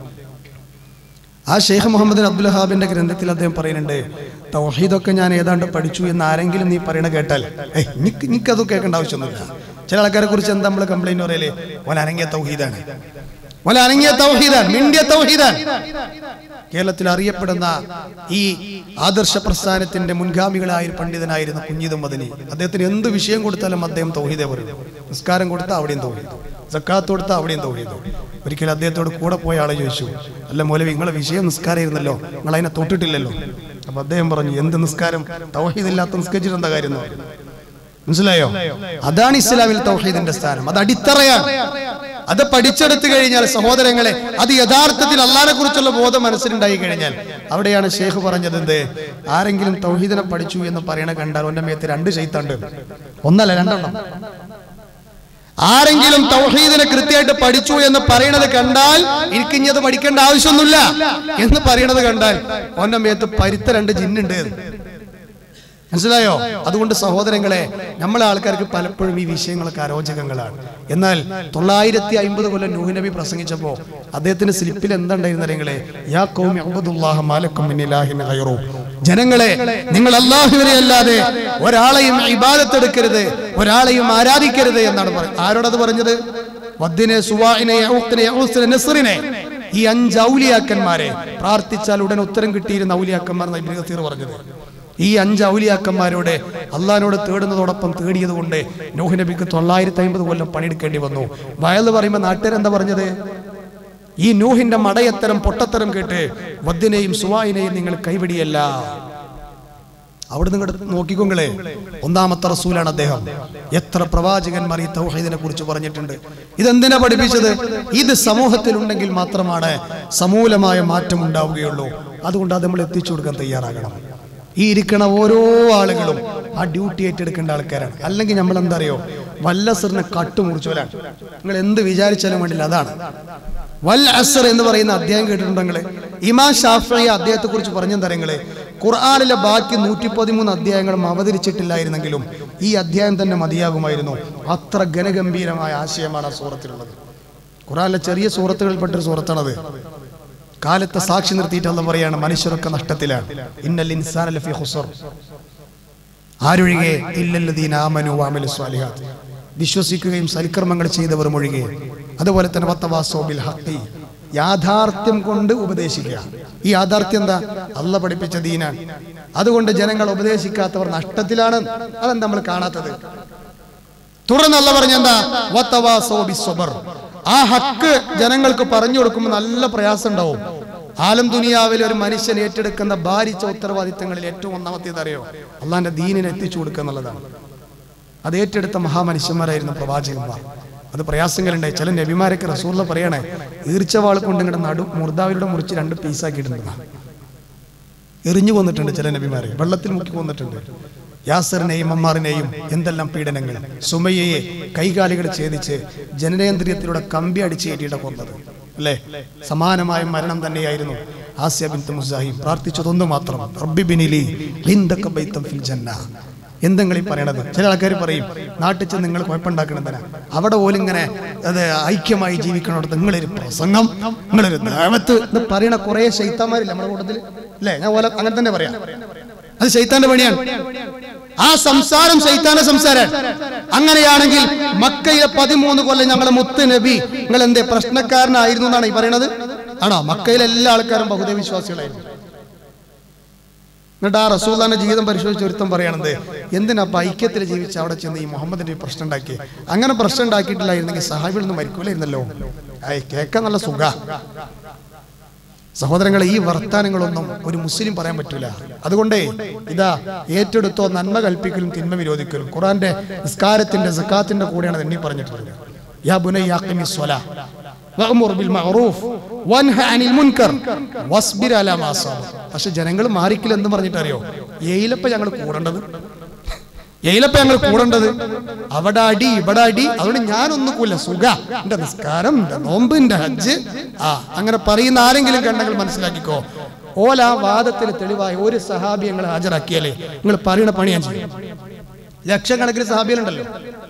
ആ ഷെയ്ഖ് മുഹമ്മദ് അബ്ദുൽ വഹാബിന്റെ ഗ്രന്ഥത്തിൽ അദ്ദേഹം പറയുന്നുണ്ട് തൗഹീദൊക്കെ ഞാൻ ഏതാണ്ട് പഠിച്ചു എന്ന് ആരെങ്കിലും നീ പറയണ കേട്ടാൽ ഏയ് നിക്ക് നിക്കത് കേൾക്കേണ്ട ആവശ്യമൊന്നുമില്ല ചില ആൾക്കാരെ കുറിച്ച് എന്താ നമ്മൾ കംപ്ലൈന്റ് പറയലേ ഓൻ അനങ്ങിയ തൗഹീദാണ് ഓൻ അനങ്ങിയ തൗഹീദാണ് മിണ്ടിയ തൗഹീദാണ് കേരളത്തിൽ അറിയപ്പെടുന്ന ഈ ആദർശ പ്രസ്ഥാനത്തിന്റെ മുൻഗാമികളായ ഒരു പണ്ഡിതനായിരുന്ന കുഞ്ഞിതും മദനി അദ്ദേഹത്തിന് എന്ത് വിഷയം കൊടുത്താലും അദ്ദേഹം തൗഹീദേ പറയും നിസ്കാരം കൊടുത്താൽ അവിടെയും തൗഹീദ് സക്കാത്ത് കൊടുത്താൽ അവിടെയും തൗഹീദ് ഒരിക്കലും അദ്ദേഹത്തോട് കൂടെ പോയ ആളെ ചോദിച്ചു അല്ല മൗലവി നിങ്ങളെ വിഷയം നിസ്കാരമായിരുന്നല്ലോ നിങ്ങൾ അതിനെ തൊട്ടിട്ടില്ലല്ലോ അപ്പൊ അദ്ദേഹം പറഞ്ഞു എന്ത് നിസ്കാരം തൗഹീദ് ഇല്ലാത്ത നിസ്കരിച്ചിട്ട് എന്താ കാര്യം എന്ന് പറഞ്ഞു. മനസ്സിലായോ അതാണ് ഇസ്ലാമിൽ തൗഹീദിന്റെ സ്ഥാനം അത് അടിത്തറയാണ് അത് പഠിച്ചെടുത്തു കഴിഞ്ഞാൽ സഹോദരങ്ങളെ അത് യഥാർത്ഥത്തിൽ അള്ളാഹിനെ കുറിച്ചുള്ള ബോധം മനസ്സിലുണ്ടായി കഴിഞ്ഞാൽ അവിടെയാണ് ഷേഖ് പറഞ്ഞത് എന്ത് ആരെങ്കിലും തൗഹീദിനെ പഠിച്ചു എന്ന് പറയണ കണ്ടാൽ ഒന്റെ മേത്ത് രണ്ട് ചെയ്ത്തുണ്ട് ഒന്നല്ല രണ്ടെണ്ണം ആരെങ്കിലും തൗഹീദിനെ കൃത്യമായിട്ട് പഠിച്ചു എന്ന് പറയണത് കണ്ടാൽ എനിക്ക് ഇനി അത് പഠിക്കേണ്ട ആവശ്യമൊന്നുമില്ല എന്ന് പറയണത് കണ്ടാൽ ഒന്റെ മേത്ത് പരുത്ത രണ്ട് ജിന്നുണ്ട് മനസ്സിലായോ അതുകൊണ്ട് സഹോദരങ്ങളെ നമ്മളെ ആൾക്കാർക്ക് പലപ്പോഴും ഈ വിഷയങ്ങളൊക്കെ അരോചകങ്ങളാണ് എന്നാൽ തൊള്ളായിരത്തി അമ്പത് കൊല്ലം നൂഹ് നബി പ്രസംഗിച്ചപ്പോ അദ്ദേഹത്തിന്റെ സ്ലിപ്പിൽ എന്താണ്ടായിരുന്ന നിങ്ങളെ യാ ഖൗമി അബ്ദുല്ലാഹ മാലക്കും മിൻ ഇലാഹിൻ ഗൈറു ജനങ്ങളെ നിങ്ങൾ അല്ലാഹുവിനെ അല്ലാതെ ഒരാളെയും ഇബാദത്തെടുക്കരുത് ഒരാളെയും ആരാധിക്കരുത് എന്നാണ് പറയുന്നത് ആരോടത് പറഞ്ഞത് വദ്ദിനെ സുവാഇനെ യഊഖിനെ യഊസിനെ നസ്റിനെ ഈ അഞ്ച് ഔലിയാക്കന്മാരെ പ്രാർത്ഥിച്ചാൽ ഉടൻ ഉത്തരം കിട്ടിയിരുന്ന ഔലിയാക്കന്മാർ എന്നാണ് ഇബ്നു കസീർ പറഞ്ഞത് ഈ അഞ്ച് ഔലിയാക്കന്മാരോട് അള്ളഹാനോട് തേടുന്നതോടൊപ്പം തേടിയത് കൊണ്ട് നൂഹ് നബിക്ക് തൊള്ളായിരത്തി അമ്പത് കൊല്ലം പണിയെടുക്കേണ്ടി വന്നു വയല് പറയുമ്പോൾ നാട്ടുകാരെന്താ പറഞ്ഞത് ഈ നൂഹിന്റെ മടയത്തരം പൊട്ടത്തരം കേട്ട് വദ്ദിനെയും സുവായിനെയും നിങ്ങൾ കൈവിടിയല്ല അവിടെ നിങ്ങൾ നോക്കിക്കൊങ്ങളെ ഒന്നാമത്തെ റസൂലാണ് അദ്ദേഹം എത്ര പ്രവാചകന്മാർ ഈ തൗഹീദിനെ കുറിച്ച് പറഞ്ഞിട്ടുണ്ട് ഇതെന്തിനാ പഠിപ്പിച്ചത് ഇത് സമൂഹത്തിൽ ഉണ്ടെങ്കിൽ മാത്രമാണ് സമൂലമായ മാറ്റം ഉണ്ടാവുകയുള്ളൂ അതുകൊണ്ട് അത് നമ്മൾ എത്തിച്ചു കൊടുക്കാൻ തയ്യാറാകണം ഈ ഇരിക്കണ ഓരോ ആളുകളും ആ ഡ്യൂട്ടി ഏറ്റെടുക്കേണ്ട ആൾക്കാരാണ് അല്ലെങ്കിൽ നമ്മൾ എന്താ അറിയോ വല്ലസറിനെ കട്ടുമുറിച്ചോലാണ് നിങ്ങൾ എന്ത് വിചാരിച്ചാലും വേണ്ടില്ല അതാണ് വൽ അസർ എന്ന് പറയുന്ന അധ്യായം കേട്ടിട്ടുണ്ടെങ്കിൽ ഇമാ ഷാഫി അദ്ദേഹത്തെ കുറിച്ച് പറഞ്ഞെന്താ നിങ്ങള് ഖുർആാനിലെ ബാക്കി നൂറ്റി പതിമൂന്ന് അധ്യായങ്ങളും അവതരിച്ചിട്ടില്ലായിരുന്നെങ്കിലും ഈ അധ്യായം തന്നെ മതിയാകുമായിരുന്നു അത്ര ഘനഗംഭീരമായ ആശയമാണ് ആ സൂറത്തിലുള്ളത് ഖുർആാനിലെ ചെറിയ സൂറത്തുകളിൽപ്പെട്ടൊരു സൂറത്താണത് കാലത്തെ സാക്ഷി നിർത്തിയിട്ട് അല്ല പറയാണ് മനുഷ്യരൊക്കെ നഷ്ടത്തിലാണ് ഇന്നൽ ഇൻസാന ലഫീ ഖുസർ ആരൊഴികെ ഇല്ലല്ലദീന ആമനു വഅമലു സ്വാലിഹാത്ത് വിശ്വസിക്കുകയും സൽക്കർമ്മങ്ങൾ ചെയ്തവരും ഒഴികെ അതുപോലെ തന്നെ വത്തവാസോ ബിൽ ഹഖി യാഥാർത്ഥ്യം കൊണ്ട് ഉപദേശിക്കുക ഈ യാഥാർത്ഥ്യം എന്താ അല്ല പഠിപ്പിച്ച ദീനാണ് അതുകൊണ്ട് ജനങ്ങൾ ഉപദേശിക്കാത്തവർ നഷ്ടത്തിലാണ് അതെന്താ നമ്മൾ കാണാത്തത് തുടർന്നല്ല പറഞ്ഞെന്താ വത്തവാസോ ബിസ്വബർ ആ ഹക്ക് ജനങ്ങൾക്ക് പറഞ്ഞു കൊടുക്കുമ്പോൾ നല്ല പ്രയാസം ഉണ്ടാവും ആലം ദുനിയാവിൽ ഒരു മനുഷ്യൻ ഏറ്റെടുക്കുന്ന ഭാരിച്ച ഉത്തരവാദിത്തങ്ങളിൽ ഏറ്റവും ഒന്നാമത്തേത് അറിയോ അള്ളാന്റെ ദീനിനെ എത്തിച്ചു കൊടുക്കുക എന്നുള്ളതാണ് അത് ഏറ്റെടുത്ത മഹാമനുഷ്യന്മാരായിരുന്നു പ്രവാചകന്മാർ അത് പ്രയാസങ്ങളുണ്ടായി ചില നബിമാരൊക്കെ റസൂർല പറയണേ ഈർച്ചവാൾ കൊണ്ട് ഇങ്ങടെ നടു മുർദാവിലൂടെ മുറിച്ച് രണ്ട് പീസാക്കിയിട്ടുണ്ട് എറിഞ്ഞു കൊന്നിട്ടുണ്ട് ചില നബിമാരെ വെള്ളത്തിൽ മുക്കി കൊന്നിട്ടുണ്ട് യാസറിനെയും അമ്മാറിനെയും എന്തെല്ലാം പീഡനങ്ങൾ സുമയ്യയെ കൈകാലികൾ ഛേദിച്ച് ജനനേന്ദ്രിയത്തിലൂടെ കമ്പി അടിച്ച് കയറ്റിയിട്ട് കൊന്നത് അല്ലേ സമാനമായ മരണം തന്നെയായിരുന്നു ആസിയ ബിൻത്ത് മുസാഹിം പ്രാർത്ഥിച്ചതൊന്നു മാത്രം റബ്ബി ബിനിലി ഹിന്ദക ബൈത്തം ഫിൽ ജന്ന എന്തെങ്കിലും ഈ പറയണത് ചില ആൾക്കാർ പറയും നാട്ടിൽ ചെന്ന് നിങ്ങൾ കുഴപ്പമുണ്ടാക്കണതിനാ അവിടെ പോലും ഇങ്ങനെ അത് ഐക്യമായി ജീവിക്കണോടത്ത് നിങ്ങളൊരു പ്രസംഗം നിങ്ങളൊരു ദേവത്ത് എന്ന് പറയണ കുറെ ശൈത്താന്മാരില്ല നമ്മുടെ കൂട്ടത്തിൽ അല്ലേ ഞാൻ പോലെ അങ്ങനെ തന്നെ പറയാം അത് ശൈത്താന്റെ പണിയാണ് ആ സംസാരം ശൈത്താന്റെ സംസാരം അങ്ങനെയാണെങ്കിൽ മക്കയിലെ പതിമൂന്ന് കൊല്ലം ഞങ്ങളെ മുത്ത് നബി നിങ്ങൾ എന്തേ പ്രശ്നക്കാരനായിരുന്നു എന്നാണ് ഈ പറയുന്നത് ആണോ മക്കയിലെ എല്ലാ ആൾക്കാരും ബഹുദൈവ വിശ്വാസികളായിരുന്നു എന്നിട്ട് ആ റസൂല്ലാന്റെ ജീവിതം പരിശോധിച്ച് ഒരുത്തം പറയണത് എന്തിനാ അപ്പൊ ഐക്യത്തിൽ ജീവിച്ച് അവിടെ ചെന്ന് ഈ മുഹമ്മദിന്റെ ഈ പ്രശ്നം ഉണ്ടാക്കി അങ്ങനെ പ്രശ്നം ഉണ്ടാക്കിയിട്ടില്ലായിരുന്നെങ്കിൽ സഹാബിൽ നിന്ന് മരിക്കൂലായിരുന്നല്ലോ ഐ കേൾക്കാൻ നല്ല സുഖ സഹോദരങ്ങളെ ഈ വർത്താനങ്ങളൊന്നും ഒരു മുസ്ലിം പറയാൻ പറ്റൂല അതുകൊണ്ടേ ഇതാ ഏറ്റെടുത്തോ നന്മ കൽപ്പിക്കലും തിന്മ വിരോധിക്കലും ഖുറാന്റെ നിസ്കാരത്തിന്റെ സക്കാത്തിന്റെ കൂടെയാണ് എണ്ണി പറഞ്ഞിട്ടുള്ളത് യാ ബുനയ്യ അഖിമി സ്വലാ വഅ്മുർ ബിൽ മഅറൂഫ് വൻഹ അനിൽ മുൻകർ വസ്ബിർ അലാ മാ അസാബ പക്ഷെ ജനങ്ങൾ മാറിക്കില്ല എന്ന് പറഞ്ഞിട്ട് അറിയോ ഏയിലപ്പ ഞങ്ങൾ കൂടേണ്ടത് ഏയിലപ്പ ഞങ്ങൾ കൂടേണ്ടത് അവിടെ അടി ഇവിടെ അടി അതുകൊണ്ട് ഞാനൊന്നും കൂല്ല സുഖ എന്റെ നിസ്കാരം എന്റെ നോമ്പ് എന്റെ ഹജ്ജ് ആ അങ്ങനെ പറയുന്ന ആരെങ്കിലും കണ്ടെങ്കിൽ മനസ്സിലാക്കിക്കോ ഓല ആ വാദത്തിന് തെളിവായ ഒരു സഹാബി ഞങ്ങൾ ഹാജരാക്കിയാലേ നിങ്ങൾ പറയുന്ന പണി ഞാൻ ചെയ്യും ലക്ഷക്കണക്കിന് സഹാബികളുണ്ടല്ലോ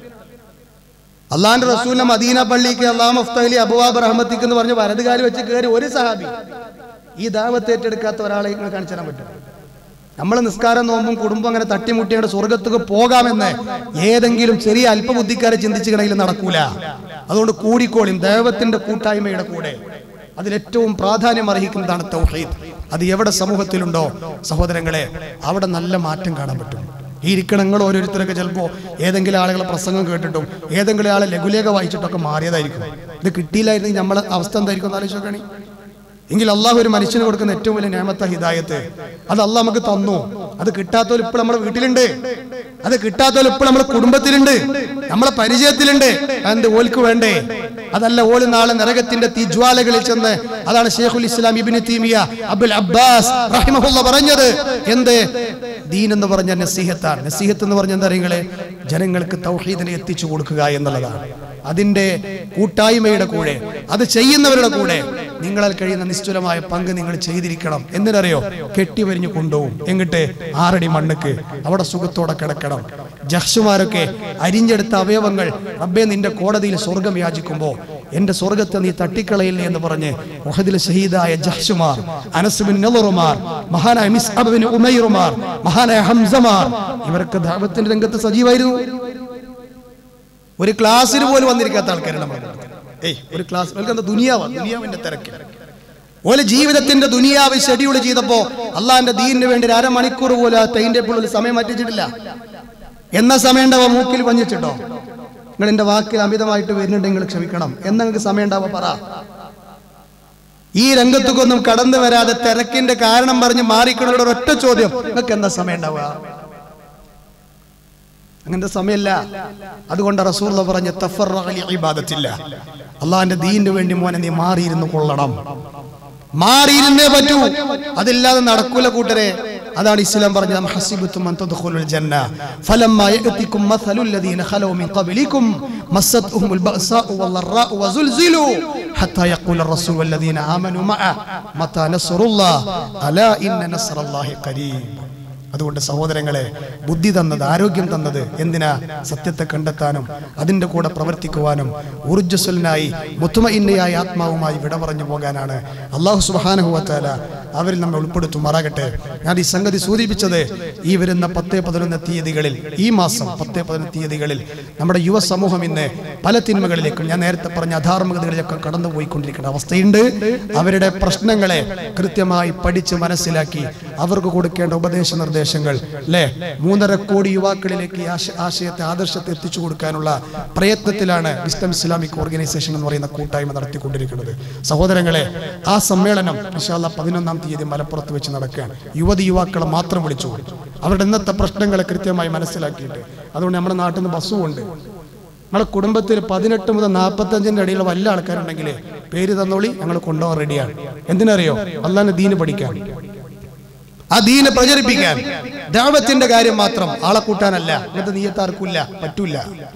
അള്ളാന്റെ റസൂലിനെ മദീന പള്ളിക്ക് അള്ളാഹ് മഫ്തലി അബുവാബ് റഹ്മത്തിക്ക് എന്ന് പറഞ്ഞ് വലതുകാരി വെച്ച് കയറി ഒരു സഹാബി ഈ ദാവത്ത് ഏറ്റെടുക്കാത്ത ഒരാളെ നിങ്ങൾ കാണിച്ചു തരാൻ പറ്റും നമ്മൾ നിസ്കാരം നോമ്പും കുടുംബം അങ്ങനെ തട്ടിമുട്ടിയുടെ സ്വർഗത്തേക്ക് പോകാമെന്ന് ഏതെങ്കിലും ചെറിയ അല്പബുദ്ധിക്കാരെ ചിന്തിച്ചുകണമെങ്കിൽ നടക്കൂല അതുകൊണ്ട് കൂടിക്കോളിയും ദൈവത്തിന്റെ കൂട്ടായ്മയുടെ കൂടെ അതിലേറ്റവും പ്രാധാന്യം അർഹിക്കുന്നതാണ് തൗഹീദ് അത് എവിടെ സമൂഹത്തിലുണ്ടോ സഹോദരങ്ങളെ അവിടെ നല്ല മാറ്റം കാണാൻ പറ്റും ഈ ഇരിക്കണങ്ങൾ ഓരോരുത്തരൊക്കെ ചിലപ്പോൾ ഏതെങ്കിലും ആളുകളെ പ്രസംഗം കേട്ടിട്ടും ഏതെങ്കിലും ആളെ ലഘുലേഖ വായിച്ചിട്ടൊക്കെ മാറിയതായിരിക്കും ഇത് കിട്ടിയില്ലായിരുന്നെങ്കിൽ നമ്മളെ അവസ്ഥ എന്തായിരിക്കും എന്ന് ആലോചിച്ച് നോക്കണേ എങ്കിൽ അള്ളാഹു ഒരു മനുഷ്യന് കൊടുക്കുന്ന ഏറ്റവും വലിയ നിയമത്ത ഹിദായത്ത് അത് അള്ളാഹ് നമുക്ക് തന്നു അത് കിട്ടാത്തവർ ഇപ്പോൾ നമ്മുടെ വീട്ടിലുണ്ട് അത് കിട്ടാത്തവർ ഇപ്പോൾ നമ്മുടെ കുടുംബത്തിലുണ്ട് നമ്മളെ പരിചയത്തിലുണ്ട് എന്ത് ഓൽക്ക് വേണ്ടേ അതല്ല ഓല് നാളെ നരകത്തിന്റെ തീജ്വാലകളിൽ ചെന്ന് അതാണ് Sheikhul Islam Ibn Taymiyyah Abul Abbas റഹിമഹുല്ല പറഞ്ഞത് എന്ത് ദീൻ എന്ന് പറഞ്ഞ നസീഹത്താണ് നസീഹത്ത് എന്ന് പറഞ്ഞ എന്താ അറിയങ്ങളെ ജനങ്ങൾക്ക് തൗഹീദിനെ എത്തിച്ചു കൊടുക്കുക എന്നുള്ളതാണ് അതിന്റെ കൂട്ടായ്മയുടെ കൂടെ അത് ചെയ്യുന്നവരുടെ കൂടെ നിങ്ങളാൽ കഴിയുന്ന നിശ്ചലമായ പങ്ക് നിങ്ങൾ ചെയ്തിരിക്കണം എന്തിനറിയോ കെട്ടിവരിഞ്ഞു കൊണ്ടുപോകും എങ്ങിട്ട് ആറടി മണ്ണുക്ക് അവിടെ സുഖത്തോടെ കിടക്കണം ജഹ്സുമാരൊക്കെ അരിഞ്ഞെടുത്ത അവയവങ്ങൾ റബ്ബെ നിന്റെ കോടതിയിൽ സ്വർഗം യാചിക്കുമ്പോ എന്റെ സ്വർഗത്തെ നീ തട്ടിക്കളയില്ലേ എന്ന് പറഞ്ഞ് ഒഹദിൽ ഷഹീദായ ജഹ്സുമാർ അനസുബിൻ നെലറുമാർ മഹാനായ മിസ്അബിൻ ഉമൈറുമാർ മഹാനായ ഹംസമാർ ഇവരൊക്കെ ദാവത്തിന്റെ രംഗത്ത് സജീവായിരുന്നു ഒരു ക്ലാസ്സിന് പോലും വന്നിരിക്കാത്ത ആൾക്കാരാണ് നമ്മൾ ഏയ് ഒരു ക്ലാസ് എന്താ ദുനിയാവ ദുനിയാവിന്റെ തിരക്ക് ഓലെ ജീവിതത്തിന്റെ ദുനിയാവ് ഷെഡ്യൂൾ ചെയ്തപ്പോ അള്ളാന്റെ ദീനിന് വേണ്ടി ഒരു അരമണിക്കൂർ പോലും ആ ടൈം ടേബിളിൽ സമയം മാറ്റിച്ചിട്ടില്ല എന്ന സമയം ഉണ്ടാവുക മൂക്കിൽ പഞ്ഞിച്ചിട്ടോ നിങ്ങൾ എന്റെ വാക്കിൽ അമിതമായിട്ട് വരുന്നുണ്ടെങ്കിൽ ക്ഷമിക്കണം എന്നാ നിങ്ങൾക്ക് സമയം ഉണ്ടാവുക പറ ഈ രംഗത്തേക്കൊന്നും കടന്നു വരാതെ തിരക്കിന്റെ കാരണം പറഞ്ഞ് മാറിക്കണുള്ള ഒരൊറ്റ ചോദ്യം നിങ്ങൾക്ക് എന്താ സമയം ഉണ്ടാവുക അങ്ങനത്തെ സമയമല്ല അതുകൊണ്ട് റസൂൽ പറഞ്ഞ ഇബാദത്തില്ല അള്ളാഹിന്റെ ദീനിന് വേണ്ടി മോനെ നീ മാറിയിരുന്നു കൊള്ളണം മാറിയിരുന്നേ പറ്റൂ അതില്ലാതെ നടക്കൂല കൂട്ടരെ അതാണ് ഇസ്ലാം പറഞ്ഞത് ഹസിബത്തും അൻ തദ്ഖുലുൽ ജന്ന ഫലമ്മ യഅതികും മസലുൽ ലദീന ഖലൂ മിൻ ഖബലികും മസ്സത്തുഹുമുൽ ബഅസാഉ വല്ലറാഉ വസുൽസിലു ഹത്താ യഖൂല الرسول والذين آمنوا معه متى نصر الله ألا إن نصر الله قريب അതുകൊണ്ട് സഹോദരങ്ങളെ ബുദ്ധി തന്നത് ആരോഗ്യം തന്നത് എന്തിനാ സത്യത്തെ കണ്ടെത്താനും അതിൻ്റെ കൂടെ പ്രവർത്തിക്കുവാനും ഊർജ്ജസ്വലനായി മുത്തുമയിന്നയായ ആത്മാവുമായി വിട പറഞ്ഞു പോകാനാണ് അള്ളാഹു സുബാനഹുവത്താല അവരിൽ നമ്മെ ഉൾപ്പെടുത്തുമാറാകട്ടെ ഞാൻ ഈ സംഗതി സൂചിപ്പിച്ചത് ഈ വരുന്ന പത്ത് പതിനൊന്ന് തീയതികളിൽ ഈ മാസം പത്ത് പതിനൊന്ന് തീയതികളിൽ നമ്മുടെ യുവ സമൂഹം ഇന്ന് പല തിന്മകളിലേക്കും ഞാൻ നേരത്തെ പറഞ്ഞ അധാർമികതകളിലൊക്കെ കടന്നുപോയിക്കൊണ്ടിരിക്കുന്ന അവസ്ഥയുണ്ട് അവരുടെ പ്രശ്നങ്ങളെ കൃത്യമായി പഠിച്ച് മനസ്സിലാക്കി അവർക്ക് കൊടുക്കേണ്ട ഉപദേശ നിർദ്ദേശങ്ങൾ അല്ലെ മൂന്നര കോടി യുവാക്കളിലേക്ക് ഈ ആശ- ആശയത്തെ ആദർശത്തെ എത്തിച്ചു കൊടുക്കാനുള്ള പ്രയത്നത്തിലാണ് വിസ്ഡം ഇസ്ലാമിക് ഓർഗനൈസേഷൻ എന്ന് പറയുന്ന കൂട്ടായ്മ നടത്തിക്കൊണ്ടിരിക്കുന്നത് സഹോദരങ്ങളെ ആ സമ്മേളനം ഇൻഷാല്ല പതിനൊന്നാം തീയതി മലപ്പുറത്ത് വെച്ച് നടക്കുകയാണ് യുവതി യുവാക്കളെ മാത്രം വിളിച്ചു അവരുടെ ഇന്നത്തെ പ്രശ്നങ്ങളെ കൃത്യമായി മനസ്സിലാക്കിയിട്ട് അതുകൊണ്ട് നമ്മുടെ നാട്ടിൽ നിന്ന് ബസ്സും ഉണ്ട് നമ്മളെ കുടുംബത്തിൽ പതിനെട്ട് മുതൽ നാൽപ്പത്തഞ്ചിന്റെ ഇടയിലുള്ള വല്ല ആൾക്കാരുണ്ടെങ്കിൽ പേര് തന്നോളി ഞങ്ങൾ കൊണ്ടുപോകാൻ റെഡിയാണ് എന്തിനറിയോ അല്ലാതെ ദീന് പഠിക്കാൻ ആ ദീന് പ്രചരിപ്പിക്കാൻ ദാവത്തിന്റെ കാര്യം മാത്രം ആളെ കൂട്ടാനല്ല ഇന്നത്തെ നീയത്താർക്കില്ല പറ്റൂല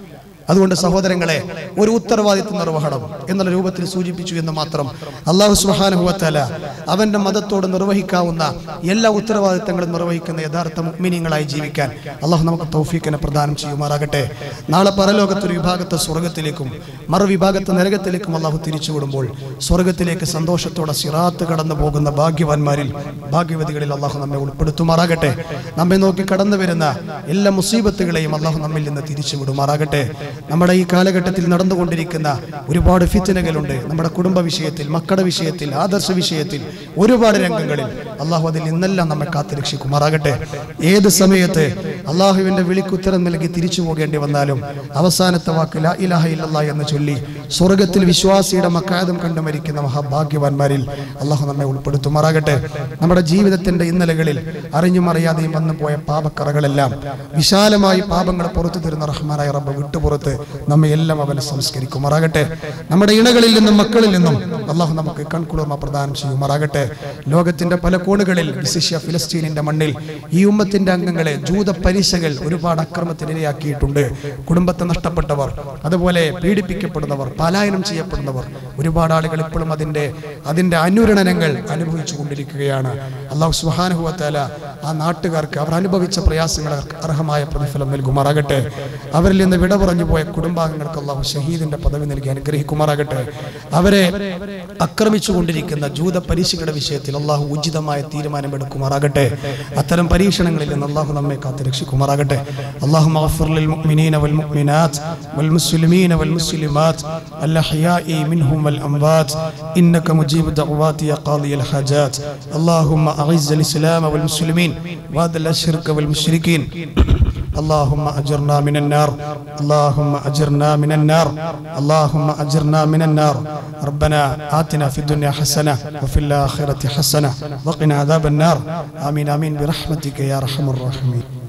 അതുകൊണ്ട് സഹോദരങ്ങളെ ഒരു ഉത്തരവാദിത്വ നിർവഹണം എന്നുള്ള രൂപത്തിൽ സൂചിപ്പിച്ചു എന്ന് മാത്രം അള്ളാഹു സുഹാനുഭവത്തല അവന്റെ മതത്തോട് നിർവഹിക്കാവുന്ന എല്ലാ ഉത്തരവാദിത്തങ്ങളും നിർവഹിക്കുന്ന യഥാർത്ഥ മുഗ്മിനിയങ്ങളായി ജീവിക്കാൻ അള്ളാഹു നമുക്ക് തൗഫീഖിനെ പ്രദാനം ചെയ്യുമാറാകട്ടെ നാളെ പരലോകത്തൊരു വിഭാഗത്തെ സ്വർഗത്തിലേക്കും മറുവിഭാഗത്തെ നരകത്തിലേക്കും അള്ളാഹു തിരിച്ചുവിടുമ്പോൾ സ്വർഗത്തിലേക്ക് സന്തോഷത്തോടെ സിറാത്ത് കടന്നു പോകുന്ന ഭാഗ്യവാന്മാരിൽ ഭാഗ്യവതികളിൽ അള്ളാഹു നമ്മെ ഉൾപ്പെടുത്തുമാറാകട്ടെ നമ്മെ നോക്കി കടന്നു വരുന്ന എല്ലാ മുസീബത്തുകളെയും അള്ളാഹു നമ്മിൽ നിന്ന് തിരിച്ചു വിടുമാറാകട്ടെ നമ്മുടെ ഈ കാലഘട്ടത്തിൽ നടന്നുകൊണ്ടിരിക്കുന്ന ഒരുപാട് ഫിത്തനകളുണ്ട് നമ്മുടെ കുടുംബ വിഷയത്തിൽ മക്കളുടെ വിഷയത്തിൽ ആദർശ വിഷയത്തിൽ ഒരുപാട് രംഗങ്ങളിൽ അള്ളാഹു അതിൽ നിന്നെല്ലാം നമ്മെ കാത്തുരക്ഷിക്കുമാറാകട്ടെ ഏത് സമയത്ത് അള്ളാഹുവിന്റെ വിളിക്കുത്തരം നൽകി തിരിച്ചു പോകേണ്ടി വന്നാലും അവസാനത്തെ വാക്ക് ലാ ഇലാഹ ഇല്ലല്ലാ എന്ന് ചൊല്ലി സ്വർഗത്തിൽ വിശ്വാസിയുടെ മക്കാദം കണ്ടു മരിക്കുന്ന മഹാഭാഗ്യവാന്മാരിൽ അള്ളാഹു നമ്മെ ഉൾപ്പെടുത്തുമാറാകട്ടെ നമ്മുടെ ജീവിതത്തിന്റെ ഇന്നലകളിൽ അറിഞ്ഞും അറിയാതെയും വന്നു പോയ പാപക്കറകളെല്ലാം വിശാലമായി പാപങ്ങൾ പുറത്തു തരുന്ന റഹ്മാനായ റബ്ബ് വിട്ടുപുറത്ത് നമ്മെ എല്ലാം അവനെ സംസ്കരിക്കുമാറാകട്ടെ നമ്മുടെ ഇണകളിൽ നിന്നും മക്കളിൽ നിന്നും അള്ളാഹു നമുക്ക് കൺകുളിർമ പ്രദാനം ചെയ്യുമാറാകട്ടെ ലോകത്തിന്റെ പല കോണുകളിൽ വിശിഷ്യ ഫിലസ്തീനിന്റെ മണ്ണിൽ ഈ ഉമ്മത്തിന്റെ അംഗങ്ങളെ ജൂത പരീക്ഷകൾ ഒരുപാട് അക്രമത്തിനിരയാക്കിയിട്ടുണ്ട് കുടുംബത്തെ നഷ്ടപ്പെട്ടവർ അതുപോലെ പീഡിപ്പിക്കപ്പെടുന്നവർ പലായനം ചെയ്യപ്പെടുന്നവർ ഒരുപാട് ആളുകൾ ഇപ്പോഴും അതിന്റെ അതിന്റെ അനുരണനങ്ങൾ അനുഭവിച്ചു കൊണ്ടിരിക്കുകയാണ് അള്ളാഹു സുഹാനുഭവത്താല ആ നാട്ടുകാർക്ക് അവർ അനുഭവിച്ച പ്രയാസങ്ങൾക്ക് അർഹമായ പ്രതിഫലം നൽകുമാറാകട്ടെ അവരിൽ നിന്ന് വിട പറഞ്ഞു പോയ കുടുംബാംഗങ്ങൾക്ക് അള്ളാഹു ഷഹീദിന്റെ പദവി നൽകി അനുഗ്രഹിക്കുമാറാകട്ടെ അവരെ ആക്രമിച്ചു കൊണ്ടിരിക്കുന്ന ജൂത പരീക്ഷകളുടെ വിഷയത്തിൽ അള്ളാഹു ഉചിതമായ തീരുമാനമെടുക്കുമാറാകട്ടെ അത്തരം പരീക്ഷണങ്ങളിൽ നിന്ന് അള്ളാഹു നമ്മെ കാത്തു രക്ഷിക്കുമാറാകട്ടെ അള്ളാഹു للمؤمنين والمؤمنات والمسلمين والمسلمات الأحياء منهم والأموات إنك مجيب الدعوات يا قاضي الحاجات اللهم أعز الإسلام والمسلمين وأذل الشرك والمشركين اللهم أجرنا من النار اللهم أجرنا من النار اللهم أجرنا من النار ربنا آتنا في الدنيا حسنة وفي الآخرة حسنة وقنا عذاب النار آمين آمين برحمتك يا أرحم الراحمين